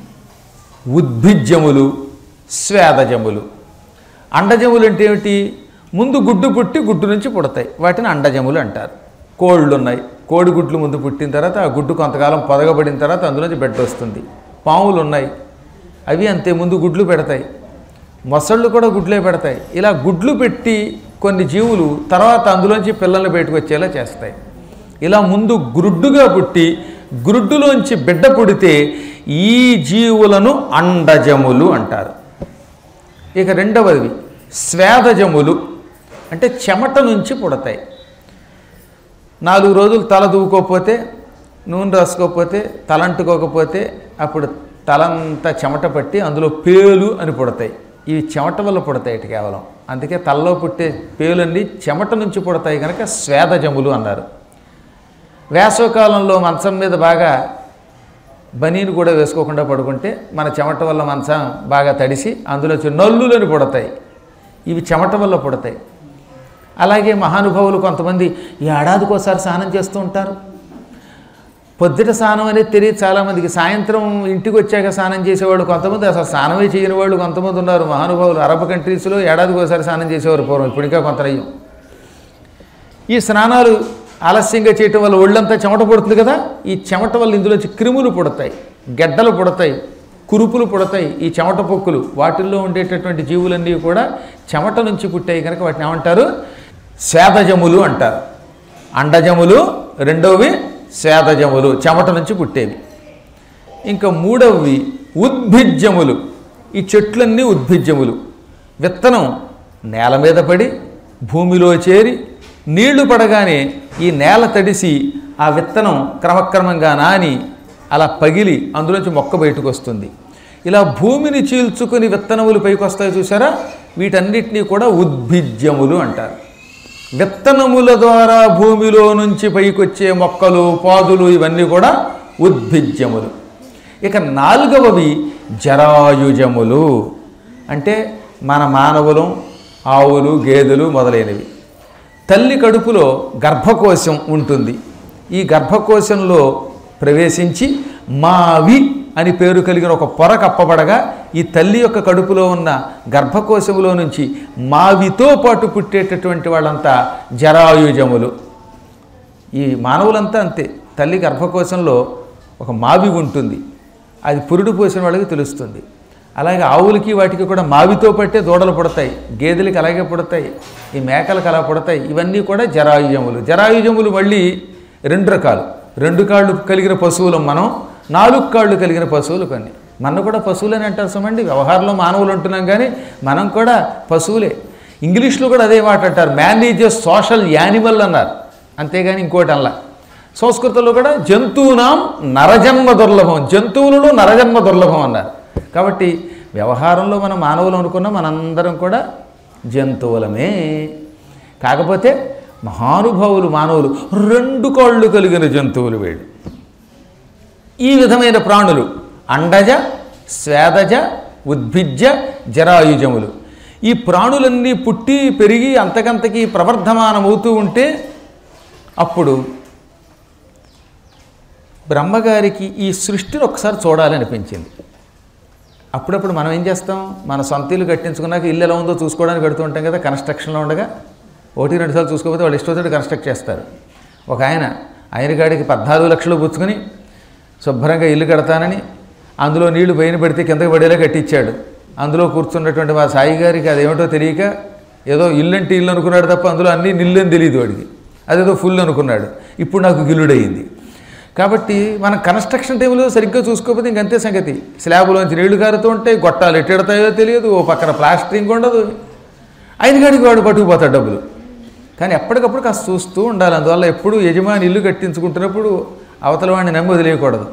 ఉద్భిజ్యములు స్వేదజములు అండజములు అంటే ఏమిటి ముందు గుడ్డు పుట్టి గుడ్డు నుంచి పుడతాయి వాటిని అండజములు అంటారు కోళ్ళు ఉన్నాయి కోడి గుడ్లు ముందు పుట్టిన తర్వాత ఆ గుడ్డు కొంతకాలం పొదగబడిన తర్వాత అందులోంచి బిడ్డ వస్తుంది పాములు ఉన్నాయి అవి అంతే ముందు గుడ్లు పెడతాయి మొసళ్ళు కూడా గుడ్లే పెడతాయి ఇలా గుడ్లు పెట్టి కొన్ని జీవులు తర్వాత అందులోంచి పిల్లల్ని బయటకు వచ్చేలా చేస్తాయి ఇలా ముందు గ్రుడ్డుగా పుట్టి గ్రుడ్డులోంచి బిడ్డ పుడితే ఈ జీవులను అండజములు అంటారు ఇక రెండవది స్వేదజములు అంటే చెమట నుంచి పుడతాయి నాలుగు రోజులు తల దూకోకపోతే నూనె రాసుకోకపోతే తలంటుకోకపోతే అప్పుడు తలంతా చెమట పట్టి అందులో పేలు అని పుడతాయి ఇవి చెమట వల్ల పుడతాయి ఇటు కేవలం అందుకే తలలో పుట్టే పేలన్నీ చెమట నుంచి పుడతాయి కనుక స్వేదజములు అన్నారు వేసవకాలంలో మంచం మీద బాగా బనీను కూడా వేసుకోకుండా పడుకుంటే మన చెమట వల్ల మంచం బాగా తడిసి అందులో వచ్చి నల్లులని పుడతాయి ఇవి చెమట వల్ల పుడతాయి అలాగే మహానుభావులు కొంతమంది ఈ ఏడాదికోసారి స్నానం చేస్తూ ఉంటారు పొద్దుట స్నానం అనేది తెలియదు చాలామందికి సాయంత్రం ఇంటికి వచ్చాక స్నానం చేసేవాళ్ళు కొంతమంది అసలు స్నానమే చేయని వాళ్ళు కొంతమంది ఉన్నారు మహానుభావులు అరబ్ కంట్రీస్లో ఏడాదికి ఒకసారి స్నానం చేసేవారు పూర్వం ఇప్పుడు ఇంకా కొంత నయ్యం ఈ స్నానాలు ఆలస్యంగా చేయటం వల్ల ఒళ్ళంతా చెమట పుడుతుంది కదా ఈ చెమట వల్ల ఇందులోంచి క్రిములు పుడతాయి గెడ్డలు పుడతాయి కురుపులు పుడతాయి ఈ చెమట పొక్కులు వాటిల్లో ఉండేటటువంటి జీవులన్నీ కూడా చెమట నుంచి పుట్టాయి కనుక వాటిని ఏమంటారు శ్వేతజములు అంటారు అండజములు రెండవవి శ్వేతజములు చెమట నుంచి పుట్టేవి ఇంకా మూడవవి ఉద్భిజ్యములు ఈ చెట్లన్నీ ఉద్భిజ్యములు విత్తనం నేల మీద పడి భూమిలో చేరి నీళ్లు పడగానే ఈ నేల తడిసి ఆ విత్తనం క్రమక్రమంగా నాని అలా పగిలి అందులోంచి మొక్క బయటకు వస్తుంది ఇలా భూమిని చీల్చుకుని విత్తనములు పైకి వస్తాయి చూసారా వీటన్నిటినీ కూడా ఉద్భిజ్యములు అంటారు విత్తనముల ద్వారా భూమిలో నుంచి పైకొచ్చే మొక్కలు పాదులు ఇవన్నీ కూడా ఉద్భిజ్యములు ఇక నాలుగవవి జరాయుజములు అంటే మన మానవులు ఆవులు గేదెలు మొదలైనవి తల్లి కడుపులో గర్భకోశం ఉంటుంది ఈ గర్భకోశంలో ప్రవేశించి మావి అని పేరు కలిగిన ఒక పొర కప్పబడగా ఈ తల్లి యొక్క కడుపులో ఉన్న గర్భకోశములో నుంచి మావితో పాటు పుట్టేటటువంటి వాళ్ళంతా జరాయుజములు ఈ మానవులంతా అంతే తల్లి గర్భకోశంలో ఒక మావి ఉంటుంది అది పురుడు పోసిన వాళ్ళకి తెలుస్తుంది అలాగే ఆవులకి వాటికి కూడా మావితో పట్టే దూడలు పుడతాయి గేదెలకి అలాగే పుడతాయి ఈ మేకలకు అలా పుడతాయి ఇవన్నీ కూడా జరాయుజములు జరాయుజములు మళ్ళీ రెండు రకాలు రెండు కాళ్ళు కలిగిన పశువులు మనం నాలుగు కాళ్ళు కలిగిన పశువులు కొన్ని మన కూడా పశువులని అంటారు సమండి వ్యవహారంలో మానవులు అంటున్నాం కానీ మనం కూడా పశువులే ఇంగ్లీష్లో కూడా అదే మాట అంటారు man is a social animal అన్నారు అంతేగాని ఇంకోటి అలా సంస్కృతంలో కూడా జంతువునాం నరజన్మ దుర్లభం జంతువులలో నరజన్మ దుర్లభం అన్నారు కాబట్టి వ్యవహారంలో మనం మానవులు అనుకున్న మనందరం కూడా జంతువులమే కాకపోతే మహానుభావులు మానవులు రెండు కాళ్ళు కలిగిన జంతువులు వేడు ఈ విధమైన ప్రాణులు అండజ స్వేదజ ఉద్భిజ్య జరాయుజములు ఈ ప్రాణులన్నీ పుట్టి పెరిగి అంతకంతకి ప్రవర్ధమానమవుతూ ఉంటే అప్పుడు బ్రహ్మగారికి ఈ సృష్టిని ఒకసారి చూడాలనిపించింది అప్పుడప్పుడు మనం ఏం చేస్తాం మన సొంత ఇల్లు కట్టించుకున్నాక ఇల్లు ఎలా ఉందో చూసుకోవడానికి పెడుతూ ఉంటాం కదా కన్స్ట్రక్షన్లో ఉండగా ఒకటి రెండు సార్లు చూసుకోకపోతే వాళ్ళు ఇష్టం కన్స్ట్రక్ట్ చేస్తారు ఒక ఆయన ఆయన గాడికి పద్నాలుగు లక్షలు పుచ్చుకొని శుభ్రంగా ఇల్లు కడతానని అందులో నీళ్లు పైన పెడితే కిందకి పడేలా కట్టించాడు అందులో కూర్చున్నటువంటి మా సాయి గారికి అదేమిటో తెలియక ఏదో ఇల్లు అంటే ఇల్లు అనుకున్నాడు తప్ప అందులో అన్నీ నిల్లు అని తెలియదు వాడికి అదేదో ఫుల్ అనుకున్నాడు ఇప్పుడు నాకు గిల్లుడయింది కాబట్టి మనం కన్స్ట్రక్షన్ టైంలో సరిగ్గా చూసుకోకపోతే ఇంకంతే సంగతి స్లాబ్లోంచి నీళ్లు కారుతూ ఉంటాయి గొట్టాలు ఎట్టెడతాయో తెలియదు ఓ పక్కన ప్లాస్టరింగ్ ఉండదు ఆయన కాడికి వాడు పట్టుకుపోతాడు డబ్బులు కానీ ఎప్పటికప్పుడు కాస్త చూస్తూ ఉండాలి అందువల్ల ఎప్పుడు యజమాని ఇల్లు కట్టించుకుంటున్నప్పుడు అవతల వాడిని నమ్మి వదిలేయకూడదు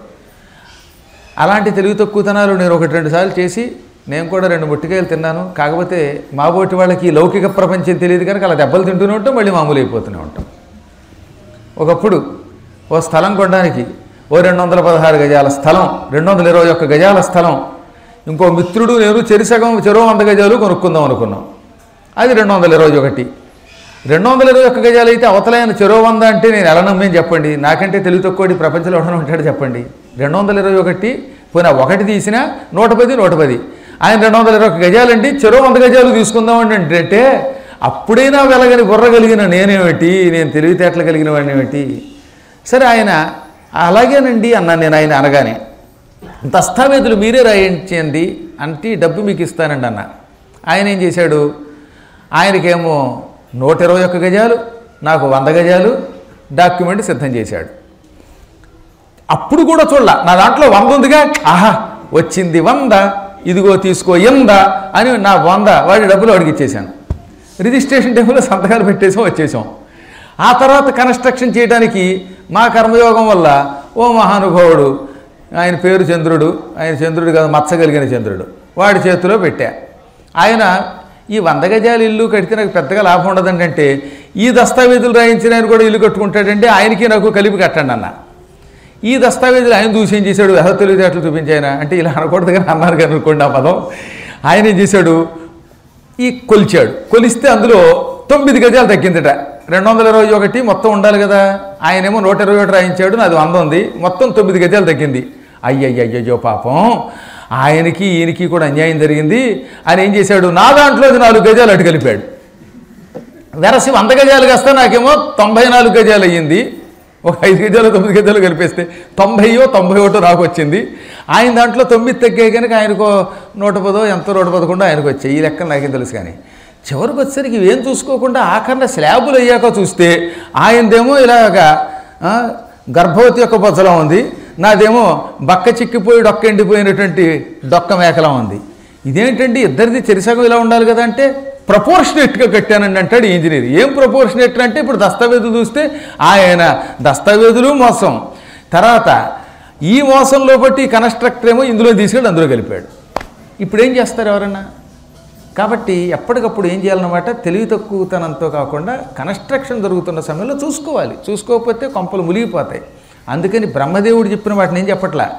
అలాంటి తెలివి తక్కువతనాలు నేను ఒకటి రెండు సార్లు చేసి నేను కూడా రెండు ముట్టికాయలు తిన్నాను కాకపోతే మాబోటి వాళ్ళకి ఈ లౌకిక ప్రపంచం తెలియదు కనుక అలా దెబ్బలు తింటూనే ఉంటాం మళ్ళీ మామూలు అయిపోతూనే ఉంటాం ఒకప్పుడు ఓ స్థలం కొనడానికి ఓ రెండు వందల పదహారు గజాల స్థలం రెండు వందల ఇరవై ఒక్క గజాల స్థలం ఇంకో మిత్రుడు నేను చెరిసగం చెరో వంద గజాలు కొనుక్కుందాం అనుకున్నాం అది రెండు వందల ఇరవై ఒకటి రెండు వందల ఇరవై ఒక్క గజాలు అయితే అవతలైన చెరో వంద అంటే నేను ఎలా నమ్మేం చెప్పండి నాకంటే తెలివి తక్కువటి ప్రపంచంలో ఎవడన్నా ఉంటాడు చెప్పండి రెండు వందల ఇరవై ఒకటి పోయినా ఒకటి తీసినా నూట పది నూట పది ఆయన రెండు వందల ఇరవై ఒక్క గజాలండి చెరో వంద గజాలు తీసుకుందామండి అంటే అప్పుడైనా వెలగని బుర్ర కలిగిన నేనేమిటి నేను తెలివితేటలు కలిగిన వాడిని ఏమిటి సరే ఆయన అలాగేనండి అన్నాను నేను ఆయన అనగానే దస్తావేజులు మీరే రాయించండి అంటే ఈ డబ్బు మీకు ఇస్తానండి అన్న ఆయన ఏం చేశాడు ఆయనకేమో నూట ఇరవై ఒక్క గజాలు నాకు వంద గజాలు డాక్యుమెంట్ సిద్ధం చేశాడు అప్పుడు కూడా చూడాల నా దాంట్లో వంద ఉందిగా ఆహా వచ్చింది వంద ఇదిగో తీసుకో ఎంద అని నా వంద వాడి డబ్బులు వాడికి ఇచ్చేశాను రిజిస్ట్రేషన్ టైంలో సంతకాలు పెట్టేసాం వచ్చేసాం ఆ తర్వాత కన్స్ట్రక్షన్ చేయడానికి మా కర్మయోగం వల్ల ఓ మహానుభావుడు ఆయన పేరు చంద్రుడు ఆయన చంద్రుడు కాదు మచ్చగలిగిన చంద్రుడు వాడి చేతిలో పెట్టా ఆయన ఈ వంద గజాల ఇల్లు కడితే నాకు పెద్దగా లాభం ఉండదండి అంటే ఈ దస్తావేజులు రాయించిన ఆయన కూడా ఇల్లు కట్టుకుంటాడంటే ఆయనకి నాకు కలిపి కట్టండి అన్న ఈ దస్తావేజులు ఆయన చూసి ఏం చేశాడు ఎలా తెలివితేటలు చూపించాయన అంటే ఇలా అనకూడదు కానీ అన్నారు కానీ అనుకోండి ఆ పదం ఆయన ఏం చేశాడు ఈ కొలిచాడు కొలిస్తే అందులో తొమ్మిది గజాలు తగ్గిందట రెండు వందల ఇరవై ఒకటి మొత్తం ఉండాలి కదా ఆయనేమో నూట ఇరవై ఒకటి రాయించాడు నాది వంద ఉంది మొత్తం తొమ్మిది గజాలు తగ్గింది అయ్యయ్యయ్యో పాపం ఆయనకి ఈయనకి కూడా అన్యాయం జరిగింది ఆయన ఏం చేశాడు నా దాంట్లో నాలుగు గజాలు అటు కలిపాడు వెరసి వంద గజాలు కాస్త నాకేమో తొంభై నాలుగు గజాలు అయ్యింది ఒక ఐదు గజాలు తొమ్మిది గజాలు కలిపేస్తే తొంభైయో తొంభై ఒకటో నాకు వచ్చింది ఆయన దాంట్లో తొమ్మిది తగ్గాయి కనుక ఆయనకు నూట పదో ఎంతో నూట పదకొండో ఆయనకు వచ్చాయి ఈ లెక్క నాకేం తెలుసు కానీ చివరికి వచ్చేసరికి ఇవేం చూసుకోకుండా ఆఖరణ స్లాబులు అయ్యాక చూస్తే ఆయనదేమో ఇలాగా ఆ, గర్భవతి యొక్క బొచ్చలం ఉంది నాదేమో బక్క చిక్కిపోయి డొక్క ఎండిపోయినటువంటి డొక్క మేకలం ఉంది ఇదేంటండి ఇద్దరిది చెరిసగం ఇలా ఉండాలి కదా అంటే ప్రపోర్షనేట్గా కట్టానండి అంటాడు ఈ ఇంజనీర్ ఏం ప్రపోర్షనేట్ అంటే ఇప్పుడు దస్తావేజులు చూస్తే ఆయన దస్తావేజులు మోసం తర్వాత ఈ మోసంలో బట్టి ఈ కన్స్ట్రక్టర్ ఏమో ఇందులో తీసుకెళ్ళి అందులో కలిపాడు ఇప్పుడు ఏం చేస్తారు ఎవరన్నా కాబట్టి ఎప్పటికప్పుడు ఏం చేయాలన్నమాట తెలివి తక్కువతనంతో కాకుండా కన్స్ట్రక్షన్ జరుగుతున్న సమయంలో చూసుకోవాలి చూసుకోకపోతే కొంపలు మునిగిపోతాయి అందుకని బ్రహ్మదేవుడు చెప్పిన వాటిని ఏం చెప్పట్లా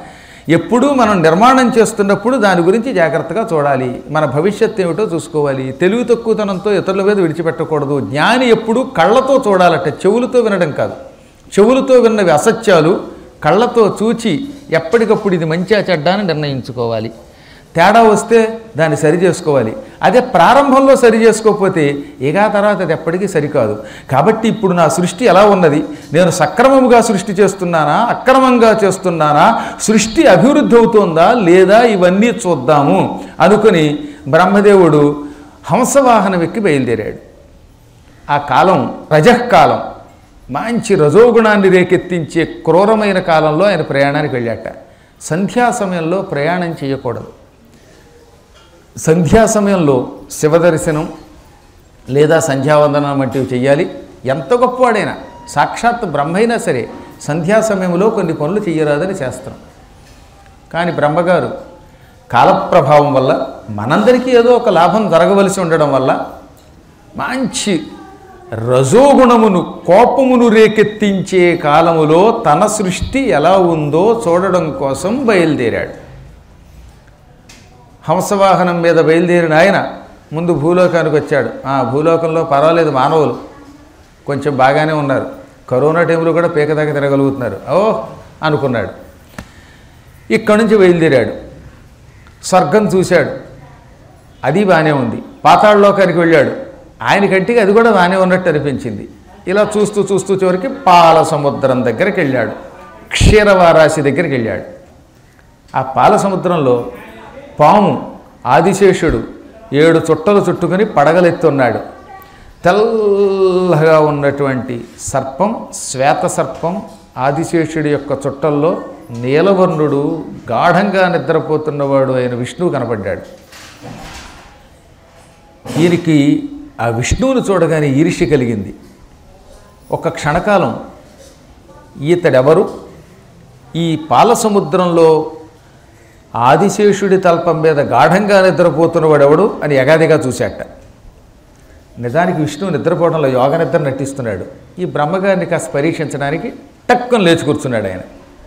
ఎప్పుడూ మనం నిర్మాణం చేస్తున్నప్పుడు దాని గురించి జాగ్రత్తగా చూడాలి మన భవిష్యత్తు ఏమిటో చూసుకోవాలి తెలివి తక్కువతనంతో ఇతరుల మీద విడిచిపెట్టకూడదు జ్ఞాని ఎప్పుడూ కళ్ళతో చూడాలట చెవులతో వినడం కాదు చెవులతో విన్నవి అసత్యాలు కళ్ళతో చూచి ఎప్పటికప్పుడు ఇది మంచిగా చెడ్డా అని నిర్ణయించుకోవాలి తేడా వస్తే దాన్ని సరి చేసుకోవాలి అదే ప్రారంభంలో సరి చేసుకోకపోతే ఇక తర్వాత అది ఎప్పటికీ సరికాదు కాబట్టి ఇప్పుడు నా సృష్టి ఎలా ఉన్నది నేను సక్రమముగా సృష్టి చేస్తున్నానా అక్రమంగా చేస్తున్నానా సృష్టి అభివృద్ధి అవుతోందా లేదా ఇవన్నీ చూద్దాము అనుకుని బ్రహ్మదేవుడు హంసవాహనం ఎక్కి బయలుదేరాడు ఆ కాలం రజఃకాలం మంచి రజోగుణాన్ని రేకెత్తించే క్రూరమైన కాలంలో ఆయన ప్రయాణానికి వెళ్ళాట సంధ్యా సమయంలో ప్రయాణం చేయకూడదు సంధ్యా సమయంలో శివదర్శనం లేదా సంధ్యావందనం వంటివి చేయాలి ఎంత గొప్పవాడైనా సాక్షాత్ బ్రహ్మైనా సరే సంధ్యా సమయంలో కొన్ని పనులు చేయరాదని శాస్త్రం కానీ బ్రహ్మగారు కాలప్రభావం వల్ల మనందరికీ ఏదో ఒక లాభం జరగవలసి ఉండడం వల్ల మంచి రజోగుణమును కోపమును రేకెత్తించే కాలములో తన సృష్టి ఎలా ఉందో చూడడం కోసం బయలుదేరాడు హంసవాహనం మీద బయలుదేరిన ఆయన ముందు భూలోకానికి వచ్చాడు ఆ భూలోకంలో పర్వాలేదు మానవులు కొంచెం బాగానే ఉన్నారు కరోనా టైంలో కూడా పీక దాకా తిరగలుగుతున్నారు ఓ అనుకున్నాడు ఇక్కడి నుంచి బయలుదేరాడు స్వర్గం చూశాడు అది బాగానే ఉంది పాతాళలోకానికి వెళ్ళాడు ఆయన కంటికి అది కూడా బాగానే ఉన్నట్టు అనిపించింది ఇలా చూస్తూ చూస్తూ చివరికి పాల సముద్రం దగ్గరికి వెళ్ళాడు క్షీరవారాశి దగ్గరికి వెళ్ళాడు ఆ పాల సముద్రంలో పాము ఆదిశేషుడు ఏడు చుట్టలు చుట్టుకొని పడగలెత్తున్నాడు తెల్లగా ఉన్నటువంటి సర్పం శ్వేత సర్పం ఆదిశేషుడి యొక్క చుట్టల్లో నీలవర్ణుడు గాఢంగా నిద్రపోతున్నవాడు అయిన విష్ణువు కనపడ్డాడు ఈయనకి ఆ విష్ణువును చూడగానే ఈర్ష్య కలిగింది ఒక క్షణకాలం ఈతడెవరు ఈ పాల సముద్రంలో ఆదిశేషుడి తల్పం మీద గాఢంగా నిద్రపోతున్నవాడెవడు అని ఎగాదిగా చూశాట నిజానికి విష్ణువు నిద్రపోవడంలో యోగ నిద్ర నటిస్తున్నాడు ఈ బ్రహ్మగారిని కాస్త పరీక్షించడానికి టక్కుని లేచి కూర్చున్నాడు ఆయన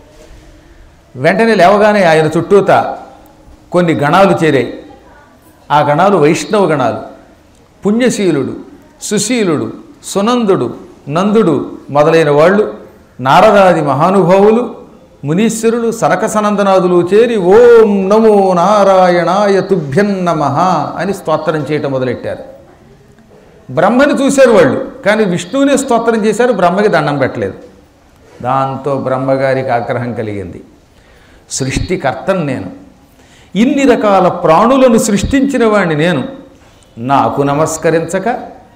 వెంటనే లేవగానే ఆయన చుట్టూత కొన్ని గణాలు చేరాయి ఆ గణాలు వైష్ణవ గణాలు పుణ్యశీలుడు సుశీలుడు సునందుడు నందుడు మొదలైన వాళ్ళు నారదాది మహానుభావులు మునీశ్వరులు సనక సనందనాదులు చేరి ఓం నమో నారాయణాయ తుభ్యం నమః అని స్తోత్రం చేయటం మొదలెట్టారు బ్రహ్మని చూశారు వాళ్ళు కానీ విష్ణువునే స్తోత్రం చేశారు బ్రహ్మకి దండం పెట్టలేదు దాంతో బ్రహ్మగారికి ఆగ్రహం కలిగింది సృష్టికర్తను నేను ఇన్ని రకాల ప్రాణులను సృష్టించిన వాడిని నేను నాకు నమస్కరించక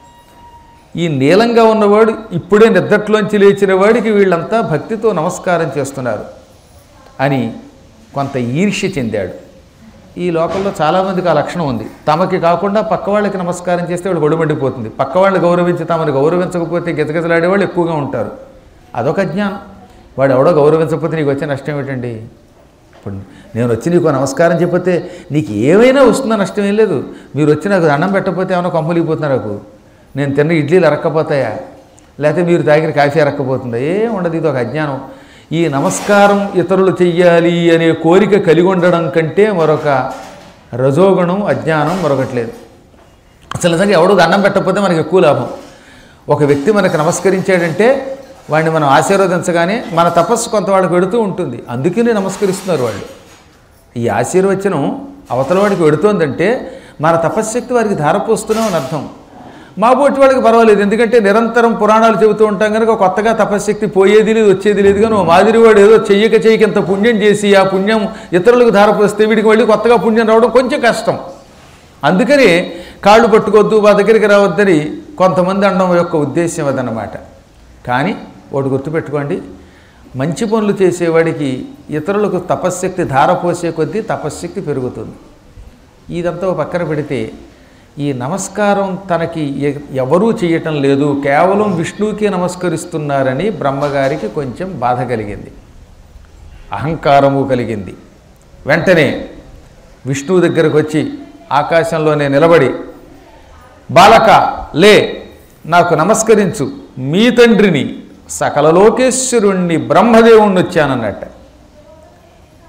ఈ నీలంగా ఉన్నవాడు ఇప్పుడే నిద్దట్లోంచి లేచిన వాడికి వీళ్ళంతా భక్తితో నమస్కారం చేస్తున్నారు అని కొంత ఈర్ష్య చెందాడు ఈ లోకంలో చాలామందికి ఆ లక్షణం ఉంది తమకి కాకుండా పక్క వాళ్ళకి నమస్కారం చేస్తే వాళ్ళు గొడవడిపోతుంది పక్క వాళ్ళని గౌరవించి తమని గౌరవించకపోతే గిజగిజలాడే వాళ్ళు ఎక్కువగా ఉంటారు అదొక అజ్ఞానం వాడు ఎవడో గౌరవించకపోతే నీకు వచ్చే నష్టం ఏమిటండి ఇప్పుడు నేను వచ్చి నీకు నమస్కారం చెప్పితే నీకు ఏమైనా వస్తుందో నష్టం ఏం లేదు మీరు వచ్చి నాకు దండం పెట్టకపోతే ఏమైనా కంపలిపోతున్నారు నాకు నేను తిన్న ఇడ్లీలు అరక్కపోతాయా లేకపోతే మీరు తాగిన కాఫీ అరక్కపోతుందా ఏం ఉండదు ఇది ఒక అజ్ఞానం ఈ నమస్కారం ఇతరులు చెయ్యాలి అనే కోరిక కలిగి ఉండడం కంటే మరొక రజోగుణం అజ్ఞానం మరొకట్లేదు అసలు నిజంగా ఎవడు దండం పెట్టకపోతే మనకి ఎక్కువ లాభం ఒక వ్యక్తి మనకు నమస్కరించాడంటే వాడిని మనం ఆశీర్వదించగానే మన తపస్సు కొంత వాళ్ళకి వెడుతూ ఉంటుంది అందుకనే నమస్కరిస్తున్నారు వాళ్ళు ఈ ఆశీర్వచనం అవతల వాడికి వెడుతోందంటే మన తపశ్శక్తి వారికి ధారపోస్తున్నాం అర్థం మా బోటి వాళ్ళకి పర్వాలేదు ఎందుకంటే నిరంతరం పురాణాలు చెబుతూ ఉంటాం కనుక కొత్తగా తపశ్శక్తి పోయేది లేదు వచ్చేది లేదు కానీ ఓ మాదిరివాడు ఏదో చెయ్యక చెయ్యక ఇంత పుణ్యం చేసి ఆ పుణ్యం ఇతరులకు ధారపోస్తే వీడికి మళ్ళీ కొత్తగా పుణ్యం రావడం కొంచెం కష్టం అందుకని కాళ్ళు పట్టుకోవద్దు మా దగ్గరికి రావద్దని కొంతమంది అనడం యొక్క ఉద్దేశ్యం అదనమాట కానీ ఒకటి గుర్తుపెట్టుకోండి మంచి పనులు చేసేవాడికి ఇతరులకు తపశ్శక్తి ధారపోసే కొద్దీ తపశ్శక్తి పెరుగుతుంది ఇదంతా ఓ పక్కన పెడితే ఈ నమస్కారం తనకి ఎ- ఎవరూ చేయటం లేదు కేవలం విష్ణువుకే నమస్కరిస్తున్నారని బ్రహ్మగారికి కొంచెం బాధ కలిగింది అహంకారము కలిగింది వెంటనే విష్ణువు దగ్గరకు వచ్చి ఆకాశంలోనే నిలబడి బాలక లే నాకు నమస్కరించు మీ తండ్రిని సకల లోకేశ్వరుణ్ణి బ్రహ్మదేవుణ్ణి వచ్చానన్నట్ట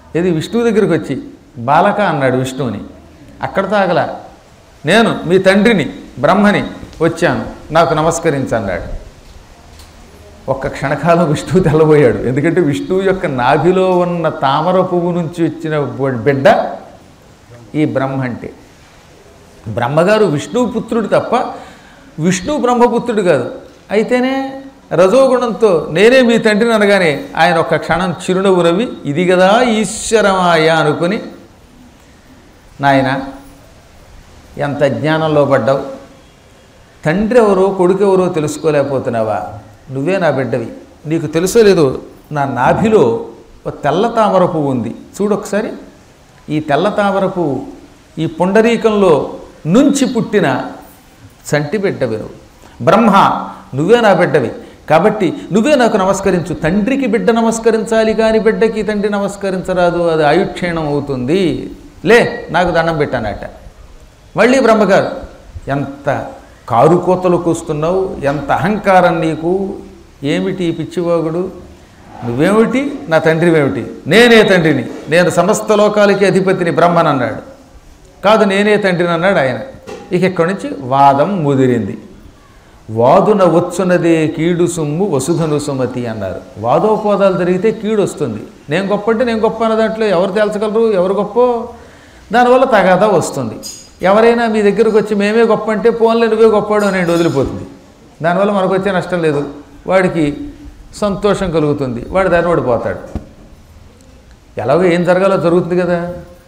ఇది విష్ణువు దగ్గరికి వచ్చి బాలక అన్నాడు విష్ణువుని అక్కడ తాగల నేను మీ తండ్రిని బ్రహ్మని వచ్చాను నాకు నమస్కరించన్నాడు ఒక్క క్షణకాలం విష్ణువు తెల్లబోయాడు ఎందుకంటే విష్ణువు యొక్క నాభిలో ఉన్న తామర పువ్వు నుంచి వచ్చిన బొ- బిడ్డ ఈ బ్రహ్మ అంటే బ్రహ్మగారు విష్ణువు పుత్రుడు తప్ప విష్ణువు బ్రహ్మపుత్రుడు కాదు అయితేనే రజోగుణంతో నేనే మీ తండ్రిని అనగానే ఆయన ఒక్క క్షణం చిరునవ్వు నవ్వి ఇది కదా ఈశ్వరమాయ అనుకుని నాయన ఎంత జ్ఞానంలో పడ్డావు తండ్రి ఎవరో కొడుకు ఎవరో తెలుసుకోలేకపోతున్నావా నువ్వే నా బిడ్డవి నీకు తెలుసో లేదో నా నాభిలో ఒక తెల్ల తామర పువ్వు ఉంది చూడు ఒకసారి ఈ తెల్ల తామర పువ్వు ఈ పుండరీకంలో నుంచి పుట్టిన చంటి బిడ్డవి నువ్వు బ్రహ్మ నువ్వే నా బిడ్డవి కాబట్టి నువ్వే నాకు నమస్కరించు తండ్రికి బిడ్డ నమస్కరించాలి కానీ బిడ్డకి తండ్రి నమస్కరించరాదు అది ఆయుక్షీణం అవుతుంది లే నాకు దండం పెట్టానట మళ్ళీ బ్రహ్మగారు ఎంత కారు కోతలు కూస్తున్నావు ఎంత అహంకారం నీకు ఏమిటి ఈ పిచ్చివాగుడు నువ్వేమిటి నా తండ్రివేమిటి నేనే తండ్రిని నేను సమస్త లోకాలకి అధిపతిని బ్రహ్మన్ అన్నాడు కాదు నేనే తండ్రిని అన్నాడు ఆయన ఇక ఇక్కడి నుంచి వాదం ముదిరింది వాదున వచ్చున్నదే కీడు సుమ్ము వసుధను సుమతి అన్నారు వాదోపవాదాలు జరిగితే కీడు వస్తుంది నేను గొప్ప అంటే నేను గొప్ప అన్న దాంట్లో ఎవరు తేల్చగలరు ఎవరు గొప్ప దానివల్ల తగాదా వస్తుంది ఎవరైనా మీ దగ్గరకు వచ్చి మేమే గొప్ప అంటే పోన్లే నువ్వే గొప్పవాడు అనేది వదిలిపోతుంది దానివల్ల మనకు వచ్చే నష్టం లేదు వాడికి సంతోషం కలుగుతుంది వాడి దారి వాడు పోతాడు ఎలాగో ఏం జరగాలో జరుగుతుంది కదా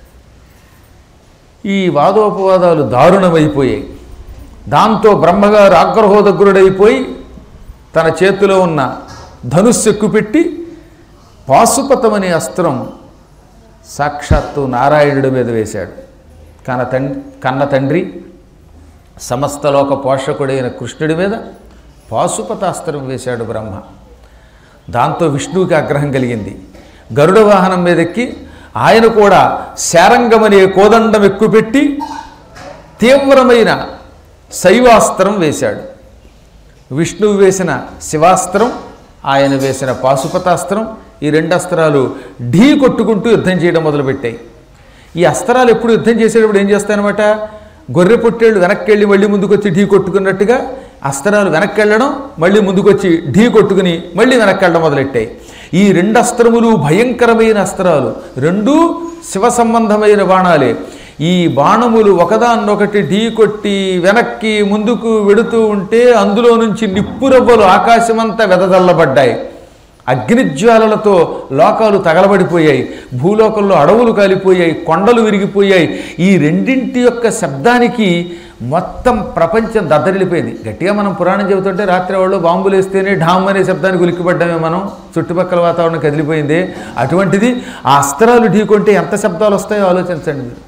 ఈ వాదోపవాదాలు దారుణమైపోయాయి దాంతో బ్రహ్మగారు ఆగ్రహోదగ్రుడైపోయి తన చేతిలో ఉన్న ధనుస్సు ఎక్కుపెట్టి పాశుపతం అనే అస్త్రం సాక్షాత్తు నారాయణుడి మీద వేశాడు కన్న తండ్రి కన్న తండ్రి సమస్త లోక పోషకుడైన కృష్ణుడి మీద పాశుపతాస్త్రం వేశాడు బ్రహ్మ దాంతో విష్ణువుకి ఆగ్రహం కలిగింది గరుడ వాహనం మీద ఎక్కి ఆయన కూడా శారంగమనే కోదండం ఎక్కుపెట్టి తీవ్రమైన శైవాస్త్రం వేశాడు విష్ణువు వేసిన శివాస్త్రం ఆయన వేసిన పాశుపతాస్త్రం ఈ రెండు అస్త్రాలు ఢీ కొట్టుకుంటూ యుద్ధం చేయడం మొదలుపెట్టాయి ఈ అస్త్రాలు ఎప్పుడు యుద్ధం చేసేటప్పుడు ఏం చేస్తాయన్నమాట గొర్రె పొట్టేళ్ళు వెనక్కి వెళ్ళి మళ్ళీ ముందుకొచ్చి ఢీ కొట్టుకున్నట్టుగా అస్త్రాలు వెనక్కి వెళ్ళడం మళ్ళీ ముందుకొచ్చి ఢీ కొట్టుకుని మళ్ళీ వెనక్కి వెళ్ళడం మొదలెట్టాయి ఈ రెండు అస్త్రములు భయంకరమైన అస్త్రాలు రెండూ శివ సంబంధమైన బాణాలే ఈ బాణములు ఒకదాన్నొకటి ఢీ కొట్టి వెనక్కి ముందుకు వెడుతూ ఉంటే అందులో నుంచి నిప్పురవ్వలు ఆకాశమంతా వెదజల్లబడ్డాయి అగ్నిజ్వాలలతో లోకాలు తగలబడిపోయాయి భూలోకంలో అడవులు కాలిపోయాయి కొండలు విరిగిపోయాయి ఈ రెండింటి యొక్క శబ్దానికి మొత్తం ప్రపంచం దద్దరిల్లిపోయింది గట్టిగా మనం పురాణం చెబుతుంటే రాత్రి వాళ్ళు బాంబులు వేస్తేనే ఢామ్ అనే శబ్దానికి ఉలిక్కిపడ్డామే మనం చుట్టుపక్కల వాతావరణం కదిలిపోయింది అటువంటిది ఆ అస్త్రాలు ఢీకొంటే ఎంత శబ్దాలు వస్తాయో ఆలోచించండి మీరు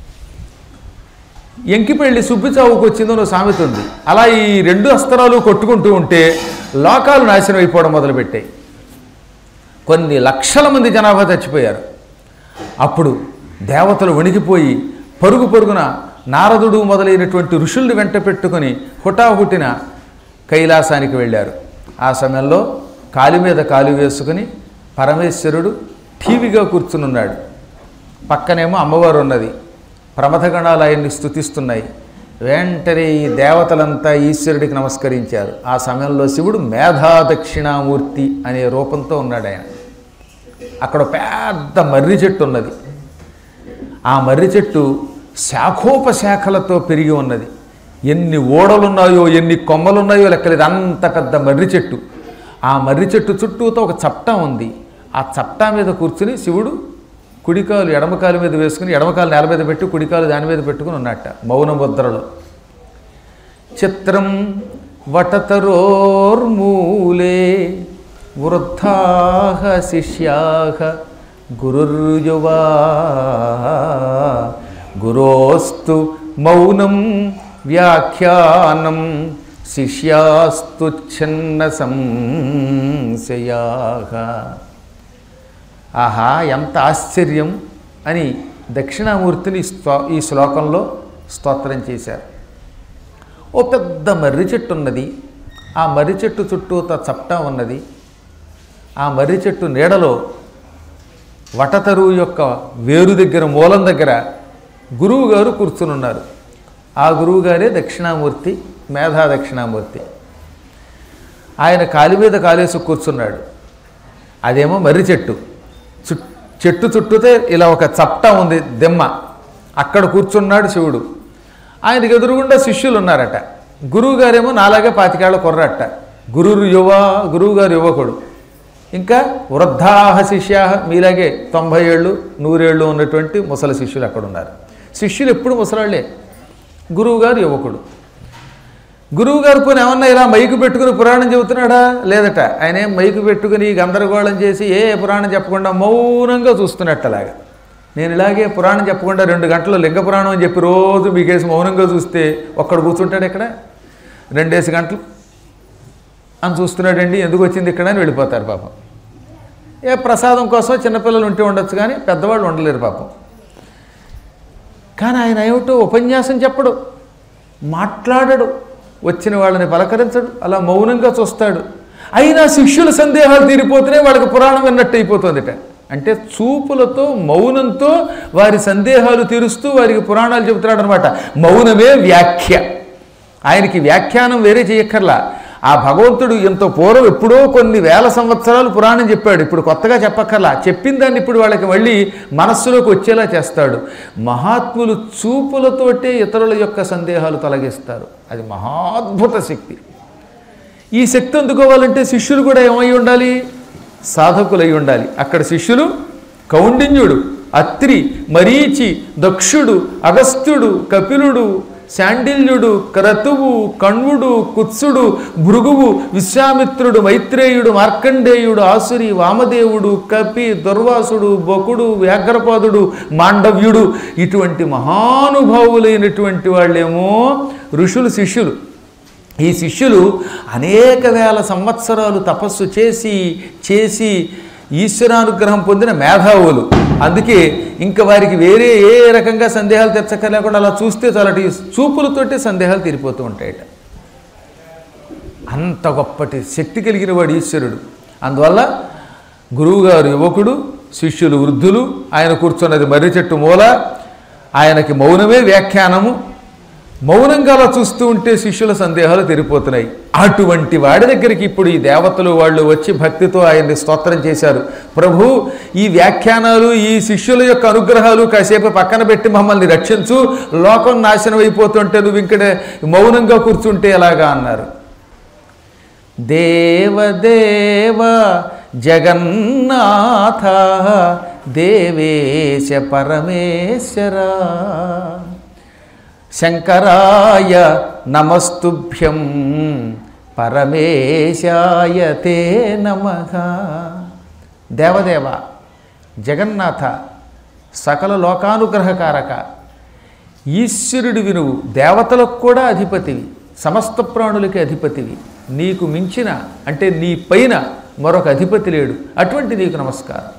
ఎంకిపెళ్ళి సుబ్బి చావుకు వచ్చిందో సామెత ఉంది అలా ఈ రెండు అస్త్రాలు కొట్టుకుంటూ ఉంటే లోకాలు నాశనం అయిపోవడం మొదలుపెట్టాయి కొన్ని లక్షల మంది జనాభా చచ్చిపోయారు అప్పుడు దేవతలు వణికిపోయి పరుగు పరుగున నారదుడు మొదలైనటువంటి ఋషుల్ని వెంట పెట్టుకొని హుటాహుటిన కైలాసానికి వెళ్ళారు ఆ సమయంలో కాలి మీద కాలు వేసుకుని పరమేశ్వరుడు ఠీవిగా కూర్చునున్నాడు పక్కనేమో అమ్మవారు ఉన్నది ప్రమథగణాలు ఆయన్ని స్థుతిస్తున్నాయి వెంటనే ఈ దేవతలంతా ఈశ్వరుడికి నమస్కరించారు ఆ సమయంలో శివుడు మేధా దక్షిణామూర్తి అనే రూపంతో ఉన్నాడు ఆయన అక్కడ పెద్ద మర్రి చెట్టు ఉన్నది ఆ మర్రి చెట్టు శాఖోపశాఖలతో పెరిగి ఉన్నది ఎన్ని ఓడలున్నాయో ఎన్ని కొమ్మలున్నాయో లెక్కలేదు అంత పెద్ద మర్రి చెట్టు ఆ మర్రి చెట్టు చుట్టూతో ఒక చప్టా ఉంది ఆ చప్టా మీద కూర్చుని శివుడు కుడికాలు ఎడమకాలు మీద వేసుకుని ఎడమకాలు నేల మీద పెట్టి కుడికాలు దాని మీద పెట్టుకుని ఉన్నట్ట మౌన ముద్రలో చిత్రం వటతరోర్మూలే వృద్ధాహ శిష్యాహ గురుర్యువా గురోస్తు మౌనం వ్యాఖ్యానం శిష్యాస్తు ఛన్న సంశయాహ ఆహా ఎంత ఆశ్చర్యం అని దక్షిణామూర్తిని స్తో ఈ శ్లోకంలో స్తోత్రం చేశారు ఓ పెద్ద మర్రి చెట్టు ఉన్నది ఆ మర్రి చెట్టు చుట్టూత చప్టా ఉన్నది ఆ మర్రి చెట్టు నీడలో వటతరువు యొక్క వేరు దగ్గర మూలం దగ్గర గురువు గారు కూర్చుని ఉన్నారు ఆ గురువు గారే దక్షిణామూర్తి మేధా దక్షిణామూర్తి ఆయన కాలి మీద కాలేసి కూర్చున్నాడు అదేమో మర్రి చెట్టు చుట్ చెట్టు చుట్టూతే ఇలా ఒక చప్ట ఉంది దెమ్మ అక్కడ కూర్చున్నాడు శివుడు ఆయనకి ఎదురుగుండా శిష్యులు ఉన్నారట గురువు గారేమో నాలాగే పాతికేళ్ల కుర్రట గురువు యువ గురువు గారు యువకుడు ఇంకా వృద్ధాహ శిష్యాహ మీలాగే తొంభై ఏళ్ళు నూరేళ్ళు ఉన్నటువంటి ముసలి శిష్యులు అక్కడ ఉన్నారు శిష్యులు ఎప్పుడు ముసలాళ్లే గురువు గారు యువకుడు గురువు గారు పోనీ ఏమన్నా ఇలా మైకు పెట్టుకుని పురాణం చెబుతున్నాడా లేదట ఆయన ఏం మైకు పెట్టుకుని గందరగోళం చేసి ఏ పురాణం చెప్పకుండా మౌనంగా చూస్తున్నట్టు అలాగా నేను ఇలాగే పురాణం చెప్పకుండా రెండు గంటలు లింగ పురాణం అని చెప్పి రోజు మీకేసి మౌనంగా చూస్తే ఒక్కడు కూర్చుంటాడు ఇక్కడ రెండేసి గంటలు అని చూస్తున్నాడండి ఎందుకు వచ్చింది ఇక్కడ అని వెళ్ళిపోతారు పాపం ఏ ప్రసాదం కోసం చిన్నపిల్లలు ఉంటే ఉండొచ్చు కానీ పెద్దవాళ్ళు ఉండలేరు పాపం కానీ ఆయన ఏమిటో ఉపన్యాసం చెప్పడు మాట్లాడడు వచ్చిన వాళ్ళని పలకరించడు అలా మౌనంగా చూస్తాడు అయినా శిష్యుల సందేహాలు తీరిపోతేనే వాళ్ళకి పురాణం విన్నట్టు అయిపోతుందిట అంటే చూపులతో మౌనంతో వారి సందేహాలు తీరుస్తూ వారికి పురాణాలు చెబుతున్నాడు అనమాట మౌనమే వ్యాఖ్య ఆయనకి వ్యాఖ్యానం వేరే చేయక్కర్లా ఆ భగవంతుడు ఎంతో పూర్వం ఎప్పుడో కొన్ని వేల సంవత్సరాలు పురాణం చెప్పాడు ఇప్పుడు కొత్తగా చెప్పక్కర్లా చెప్పిన దాన్ని ఇప్పుడు వాళ్ళకి మళ్ళీ మనస్సులోకి వచ్చేలా చేస్తాడు మహాత్ములు చూపులతోటే ఇతరుల యొక్క సందేహాలు తొలగిస్తారు అది మహాద్భుత శక్తి ఈ శక్తి అందుకోవాలంటే శిష్యులు కూడా ఏమై ఉండాలి సాధకులై ఉండాలి అక్కడ శిష్యులు కౌండిన్యుడు అత్రి మరీచి దక్షుడు అగస్త్యుడు కపిలుడు శాండిల్యుడు క్రతువు కణ్వుడు కుత్సుడు భృగువు విశ్వామిత్రుడు మైత్రేయుడు మార్కండేయుడు ఆసురి వామదేవుడు కపి దుర్వాసుడు బకుడు వ్యాఘ్రపాదుడు మాండవ్యుడు ఇటువంటి మహానుభావులైనటువంటి వాళ్ళేమో ఋషులు శిష్యులు ఈ శిష్యులు అనేక వేల సంవత్సరాలు తపస్సు చేసి చేసి ఈశ్వరానుగ్రహం పొందిన మేధావులు అందుకే ఇంకా వారికి వేరే ఏ రకంగా సందేహాలు తెచ్చక్కర్లేకుండా అలా చూస్తే చాలటి చూపులతోటి సందేహాలు తీరిపోతూ ఉంటాయట అంత గొప్పటి శక్తి కలిగిన వాడు ఈశ్వరుడు అందువల్ల గురువుగారు యువకుడు శిష్యులు వృద్ధులు ఆయన కూర్చున్నది మర్రి చెట్టు మూల ఆయనకి మౌనమే వ్యాఖ్యానము మౌనంగా అలా చూస్తూ ఉంటే శిష్యుల సందేహాలు తెరిపోతున్నాయి అటువంటి వాడి దగ్గరికి ఇప్పుడు ఈ దేవతలు వాళ్ళు వచ్చి భక్తితో ఆయన్ని స్తోత్రం చేశారు ప్రభు ఈ వ్యాఖ్యానాలు ఈ శిష్యుల యొక్క అనుగ్రహాలు కాసేపు పక్కన పెట్టి మమ్మల్ని రక్షించు లోకం నాశనం అయిపోతుంటే నువ్వు ఇక్కడ మౌనంగా కూర్చుంటే ఎలాగా అన్నారు దేవదేవ జగన్నాథ దేవేశ పరమేశ్వర శంకరాయ నమస్తుభ్యం పరమేశాయ తే నమ దేవదేవ జగన్నాథ సకల లోకానుగ్రహకారక ఈశ్వరుడివి నువ్వు దేవతలకు కూడా అధిపతివి సమస్త ప్రాణులకి అధిపతివి నీకు మించిన అంటే నీ పైన మరొక అధిపతి లేడు అటువంటి నీకు నమస్కారం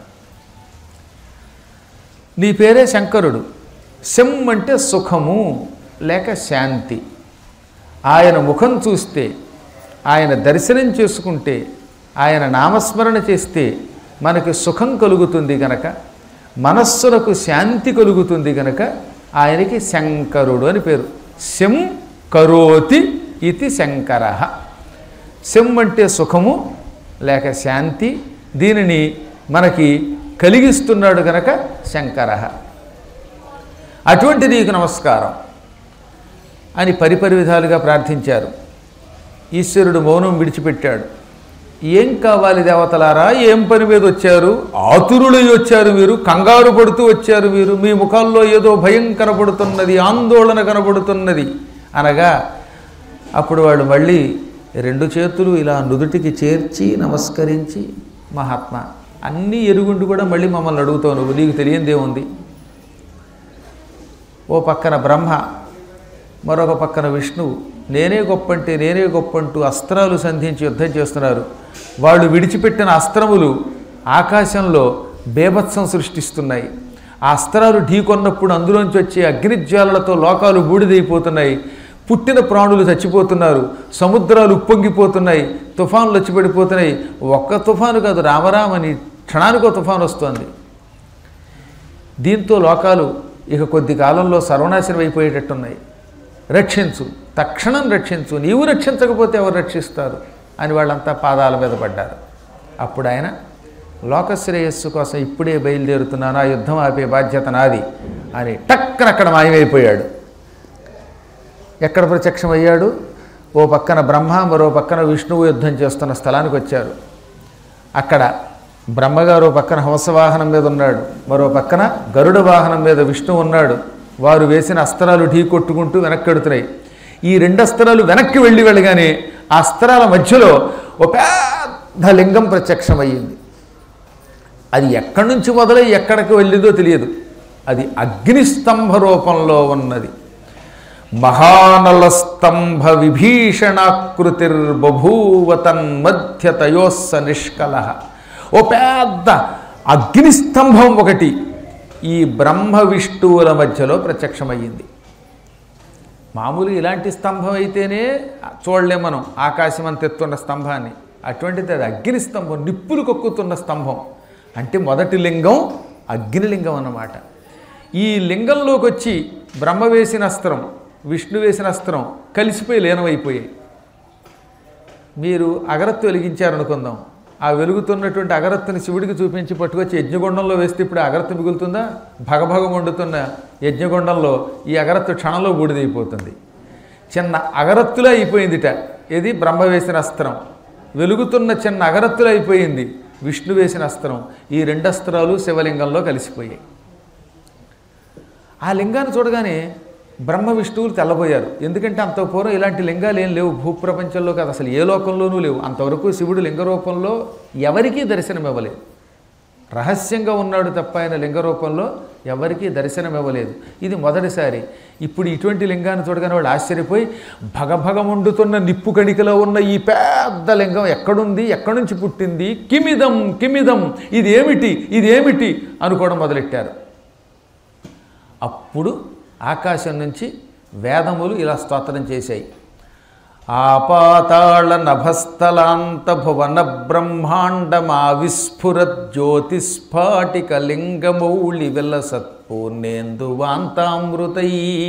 నీ పేరే శంకరుడు శం అంటే సుఖము లేక శాంతి ఆయన ముఖం చూస్తే ఆయన దర్శనం చేసుకుంటే ఆయన నామస్మరణ చేస్తే మనకి సుఖం కలుగుతుంది గనక మనస్సులకు శాంతి కలుగుతుంది గనక ఆయనకి శంకరుడు అని పేరు శం కరోతి ఇది శంకర శం అంటే సుఖము లేక శాంతి దీనిని మనకి కలిగిస్తున్నాడు గనక శంకర అటువంటి నీకు నమస్కారం అని పరిపరి విధాలుగా ప్రార్థించారు ఈశ్వరుడు మౌనం విడిచిపెట్టాడు ఏం కావాలి దేవతలారా ఏం పని మీద వచ్చారు ఆతురులై వచ్చారు మీరు కంగారు పడుతూ వచ్చారు మీరు మీ ముఖాల్లో ఏదో భయం కనపడుతున్నది ఆందోళన కనపడుతున్నది అనగా అప్పుడు వాళ్ళు మళ్ళీ రెండు చేతులు ఇలా నుదుటికి చేర్చి నమస్కరించి మహాత్మా అన్నీ ఎరుగుండి కూడా మళ్ళీ మమ్మల్ని అడుగుతావు నువ్వు నీకు తెలియందేముంది ఓ పక్కన బ్రహ్మ మరొక పక్కన విష్ణువు నేనే గొప్పంటే నేనే గొప్పంటూ అస్త్రాలు సంధించి యుద్ధం చేస్తున్నారు వాళ్ళు విడిచిపెట్టిన అస్త్రములు ఆకాశంలో బేభత్సం సృష్టిస్తున్నాయి ఆ అస్త్రాలు ఢీకొన్నప్పుడు అందులోంచి వచ్చే అగ్నిజ్వాలలతో లోకాలు బూడిదైపోతున్నాయి పుట్టిన ప్రాణులు చచ్చిపోతున్నారు సముద్రాలు ఉప్పొంగిపోతున్నాయి తుఫాన్లు వచ్చి పడిపోతున్నాయి ఒక్క తుఫాను కాదు రామరామని క్షణానికో తుఫాను వస్తోంది దీంతో లోకాలు ఇక కొద్ది కాలంలో సర్వనాశనం అయిపోయేటట్టున్నాయి రక్షించు తక్షణం రక్షించు నీవు రక్షించకపోతే ఎవరు రక్షిస్తారు అని వాళ్ళంతా పాదాల మీద పడ్డారు అప్పుడు ఆయన లోకశ్రేయస్సు కోసం ఇప్పుడే బయలుదేరుతున్నాను ఆ యుద్ధం ఆపే బాధ్యత నాది అని టక్కన అక్కడ మాయమైపోయాడు ఎక్కడ ప్రత్యక్షమయ్యాడు ఓ పక్కన బ్రహ్మ మరో పక్కన విష్ణువు యుద్ధం చేస్తున్న స్థలానికి వచ్చారు అక్కడ బ్రహ్మగారు ఓ పక్కన హంసవాహనం మీద ఉన్నాడు మరో పక్కన గరుడ వాహనం మీద విష్ణువు ఉన్నాడు వారు వేసిన అస్త్రాలు ఢీ కొట్టుకుంటూ వెనక్కి వెడుతున్నాయి ఈ రెండు అస్త్రాలు వెనక్కి వెళ్ళి వెళ్ళగానే ఆ అస్త్రాల మధ్యలో ఒక పెద్ద లింగం ప్రత్యక్షమయ్యింది అది ఎక్కడి నుంచి మొదలై ఎక్కడికి వెళ్ళిందో తెలియదు అది అగ్నిస్తంభ రూపంలో ఉన్నది మహానలస్తంభ విభీషణాకృతిర్బభూవతన్మధ్య తయోస్స నిష్కల ఓ పెద్ద అగ్నిస్తంభం ఒకటి ఈ బ్రహ్మ విష్ణువుల మధ్యలో ప్రత్యక్షమయ్యింది మామూలు ఇలాంటి స్తంభం అయితేనే చూడలేం మనం ఆకాశం అంత ఎత్తున్న స్తంభాన్ని అటువంటిది అది అగ్ని స్తంభం నిప్పులు కొక్కుతున్న స్తంభం అంటే మొదటి లింగం అగ్నిలింగం అన్నమాట ఈ లింగంలోకి వచ్చి బ్రహ్మ వేసిన అస్త్రం విష్ణు వేసిన అస్త్రం కలిసిపోయి లీనమైపోయాయి మీరు అగరత్తు వెలిగించారనుకుందాం ఆ వెలుగుతున్నటువంటి అగరత్తుని శివుడికి చూపించి పట్టుకొచ్చి యజ్ఞగుండంలో వేస్తే ఇప్పుడు అగరత్తు మిగులుతుందా భగభగ వండుతున్న యజ్ఞగుండంలో ఈ అగరత్తు క్షణంలో బూడిదైపోతుంది చిన్న అగరత్తులో అయిపోయిందిట ఇది బ్రహ్మ వేసిన అస్త్రం వెలుగుతున్న చిన్న అగరత్తులో అయిపోయింది విష్ణు వేసిన అస్త్రం ఈ రెండు అస్త్రాలు శివలింగంలో కలిసిపోయాయి ఆ లింగాన్ని చూడగానే బ్రహ్మ విష్ణువులు తెల్లబోయారు ఎందుకంటే అంత పూర్వం ఇలాంటి లింగాలు ఏం లేవు భూప్రపంచంలో కాదు అసలు ఏ లోకంలోనూ లేవు అంతవరకు శివుడు లింగ రూపంలో ఎవరికీ దర్శనం ఇవ్వలేదు రహస్యంగా ఉన్నాడు తప్ప ఆయన లింగ రూపంలో ఎవరికీ దర్శనం ఇవ్వలేదు ఇది మొదటిసారి ఇప్పుడు ఇటువంటి లింగాన్ని చూడగానే వాళ్ళు ఆశ్చర్యపోయి భగభగముండుతున్న నిప్పు కణికలో ఉన్న ఈ పెద్ద లింగం ఎక్కడుంది ఎక్కడి నుంచి పుట్టింది కిమిదం కిమిదం ఇది ఏమిటి ఇది ఏమిటి అనుకోవడం మొదలెట్టారు అప్పుడు ఆకాశం నుంచి వేదములు ఇలా స్తోత్రం చేశాయి ఆపాతాళ నభస్థలాంత భువన బ్రహ్మాండమా విస్ఫురత్ జ్యోతిస్ఫాటిక లింగమౌళి విలసత్పూర్ణేందువాంతామృతై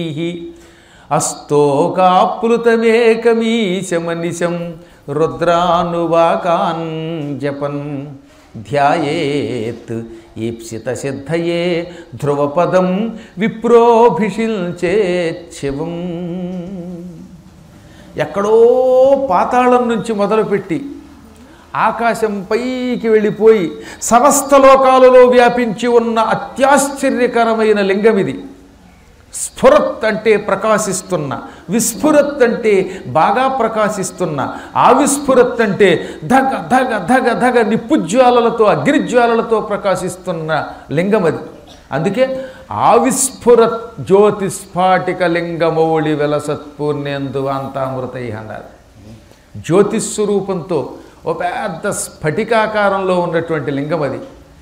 అస్తోకాప్లుతమేకమీశమనిశం రుద్రానువాకాన్ జపన్ ధ్యాయేత్ ఈప్సిత సిద్ధయే ధ్రువపదం విప్రోభిషిల్చేచ్చివం ఎక్కడో పాతాళం నుంచి మొదలుపెట్టి ఆకాశం పైకి వెళ్ళిపోయి సమస్త లోకాలలో వ్యాపించి ఉన్న అత్యాశ్చర్యకరమైన లింగం ఇది స్ఫురత్ అంటే ప్రకాశిస్తున్న విస్ఫురత్ అంటే బాగా ప్రకాశిస్తున్న ఆవిస్ఫురత్ అంటే ధగ ధగ ధగ ధగ నిప్పుజ్వాలలతో అగ్నిజ్వాలలతో ప్రకాశిస్తున్న లింగం అది అందుకే ఆవిస్ఫురత్ జ్యోతిస్ఫాటిక లింగమౌళి వెలసత్పూర్ణేందు అంతామృతై అన్నారు జ్యోతిస్వరూపంతో ఓ పెద్ద స్ఫటికాకారంలో ఉన్నటువంటి లింగం అది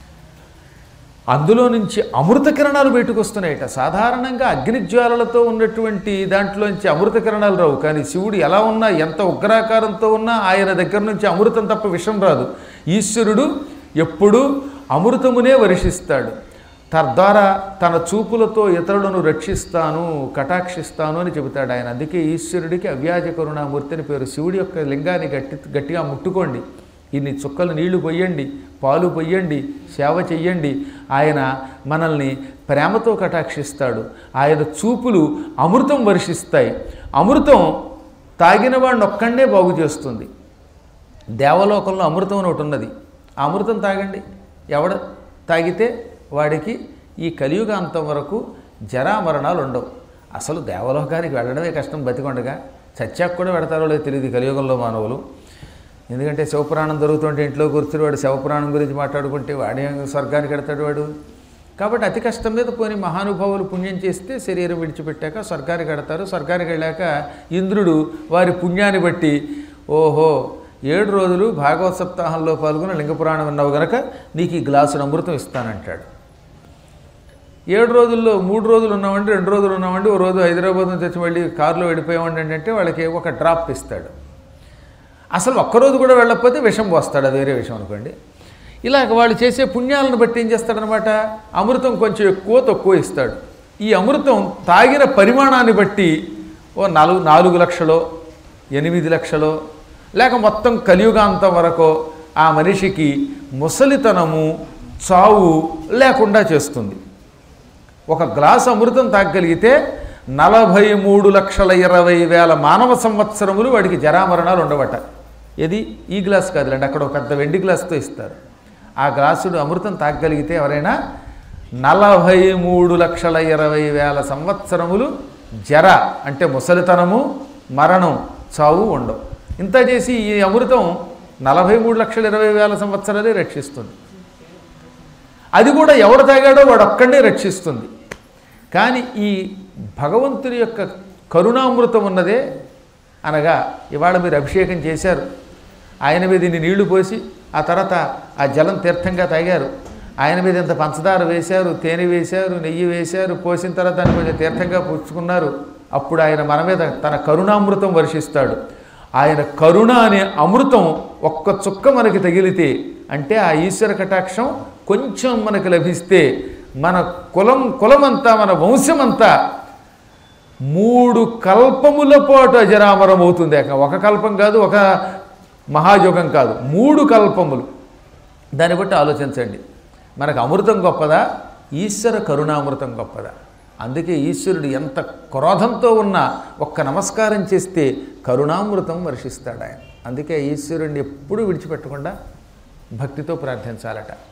అందులో నుంచి అమృత కిరణాలు బయటకు వస్తున్నాయట సాధారణంగా అగ్నిజ్వాలలతో ఉన్నటువంటి దాంట్లోంచి అమృత కిరణాలు రావు కానీ శివుడు ఎలా ఉన్నా ఎంత ఉగ్రాకారంతో ఉన్నా ఆయన దగ్గర నుంచి అమృతం తప్ప విషం రాదు ఈశ్వరుడు ఎప్పుడూ అమృతమునే వర్షిస్తాడు తద్వారా తన చూపులతో ఇతరులను రక్షిస్తాను కటాక్షిస్తాను అని చెబుతాడు ఆయన అందుకే ఈశ్వరుడికి అవ్యాజ కరుణామూర్తి అని పేరు శివుడి యొక్క లింగాన్ని గట్టి గట్టిగా ముట్టుకోండి ఇన్ని చుక్కలు నీళ్లు పొయ్యండి పాలు పొయ్యండి సేవ చెయ్యండి ఆయన మనల్ని ప్రేమతో కటాక్షిస్తాడు ఆయన చూపులు అమృతం వర్షిస్తాయి అమృతం తాగిన వాడిని ఒక్కడే బాగు చేస్తుంది దేవలోకంలో అమృతం అని ఒకటి ఉన్నది ఆ అమృతం తాగండి ఎవడ తాగితే వాడికి ఈ కలియుగాంతం వరకు జరామరణాలు ఉండవు అసలు దేవలోకానికి వెళ్ళడమే కష్టం బతికొండగా చచ్చాక కూడా పెడతారో లేదో తెలియదు ఈ కలియుగంలో మానవులు ఎందుకంటే శివపురాణం జరుగుతుంటే ఇంట్లో కూర్చుని వాడు శివపురాణం గురించి మాట్లాడుకుంటే వాడే స్వర్గానికి వెడతాడు వాడు కాబట్టి అతి కష్టం మీద పోని మహానుభావులు పుణ్యం చేస్తే శరీరం విడిచిపెట్టాక స్వర్గానికి వెడతారు స్వర్గానికి వెళ్ళాక ఇంద్రుడు వారి పుణ్యాన్ని బట్టి ఓహో ఏడు రోజులు భాగవత సప్తాహంలో పాల్గొని లింగపురాణం విన్నావు గనక నీకు ఈ గ్లాసుడు అమృతం ఇస్తానంటాడు ఏడు రోజుల్లో మూడు రోజులు ఉన్నామండి రెండు రోజులు ఉన్నామండి ఓ రోజు హైదరాబాద్ నుంచి వచ్చి మళ్ళీ కారులో వెళ్ళిపోయామండి అంటే వాళ్ళకి ఒక డ్రాప్ ఇస్తాడు అసలు ఒక్కరోజు కూడా వెళ్ళకపోతే విషం పోస్తాడు అది వేరే విషయం అనుకోండి ఇలాగ వాళ్ళు చేసే పుణ్యాలను బట్టి ఏం చేస్తాడనమాట అమృతం కొంచెం ఎక్కువ తక్కువ ఇస్తాడు ఈ అమృతం తాగిన పరిమాణాన్ని బట్టి ఓ నాలుగు నాలుగు లక్షలో ఎనిమిది లక్షలో లేక మొత్తం కలియుగాంతం వరకు ఆ మనిషికి ముసలితనము చావు లేకుండా చేస్తుంది ఒక గ్లాసు అమృతం తాగగలిగితే నలభై మూడు లక్షల ఇరవై వేల మానవ సంవత్సరములు వాడికి జరామరణాలు ఉండవట ఇది ఈ గ్లాస్ కాదులేండి అక్కడ ఒక పెద్ద వెండి గ్లాసుతో ఇస్తారు ఆ గ్లాసుడు అమృతం తాగగలిగితే ఎవరైనా నలభై మూడు లక్షల ఇరవై వేల సంవత్సరములు జర అంటే ముసలితనము మరణం చావు ఉండవు ఇంత చేసి ఈ అమృతం నలభై మూడు లక్షల ఇరవై వేల సంవత్సరాలే రక్షిస్తుంది అది కూడా ఎవడు తాగాడో వాడు ఒక్కడే రక్షిస్తుంది కానీ ఈ భగవంతుని యొక్క కరుణామృతం ఉన్నదే అనగా ఇవాళ మీరు అభిషేకం చేశారు ఆయన మీద ఇన్ని నీళ్లు పోసి ఆ తర్వాత ఆ జలం తీర్థంగా తాగారు ఆయన మీద ఇంత పంచదార వేశారు తేనె వేశారు నెయ్యి వేశారు పోసిన తర్వాత దాన్ని కొంచెం తీర్థంగా పుచ్చుకున్నారు అప్పుడు ఆయన మన మీద తన కరుణామృతం వర్షిస్తాడు ఆయన కరుణ అనే అమృతం ఒక్క చుక్క మనకి తగిలితే అంటే ఆ ఈశ్వర కటాక్షం కొంచెం మనకు లభిస్తే మన కులం కులమంతా మన వంశమంతా మూడు కల్పముల పాటు అజరామరం అవుతుంది ఏక ఒక కల్పం కాదు ఒక మహాయుగం కాదు మూడు కల్పములు దాన్ని బట్టి ఆలోచించండి మనకు అమృతం గొప్పదా ఈశ్వర కరుణామృతం గొప్పదా అందుకే ఈశ్వరుడు ఎంత క్రోధంతో ఉన్నా ఒక్క నమస్కారం చేస్తే కరుణామృతం వర్షిస్తాడు ఆయన అందుకే ఈశ్వరుణ్ణి ఎప్పుడూ విడిచిపెట్టకుండా భక్తితో ప్రార్థించాలట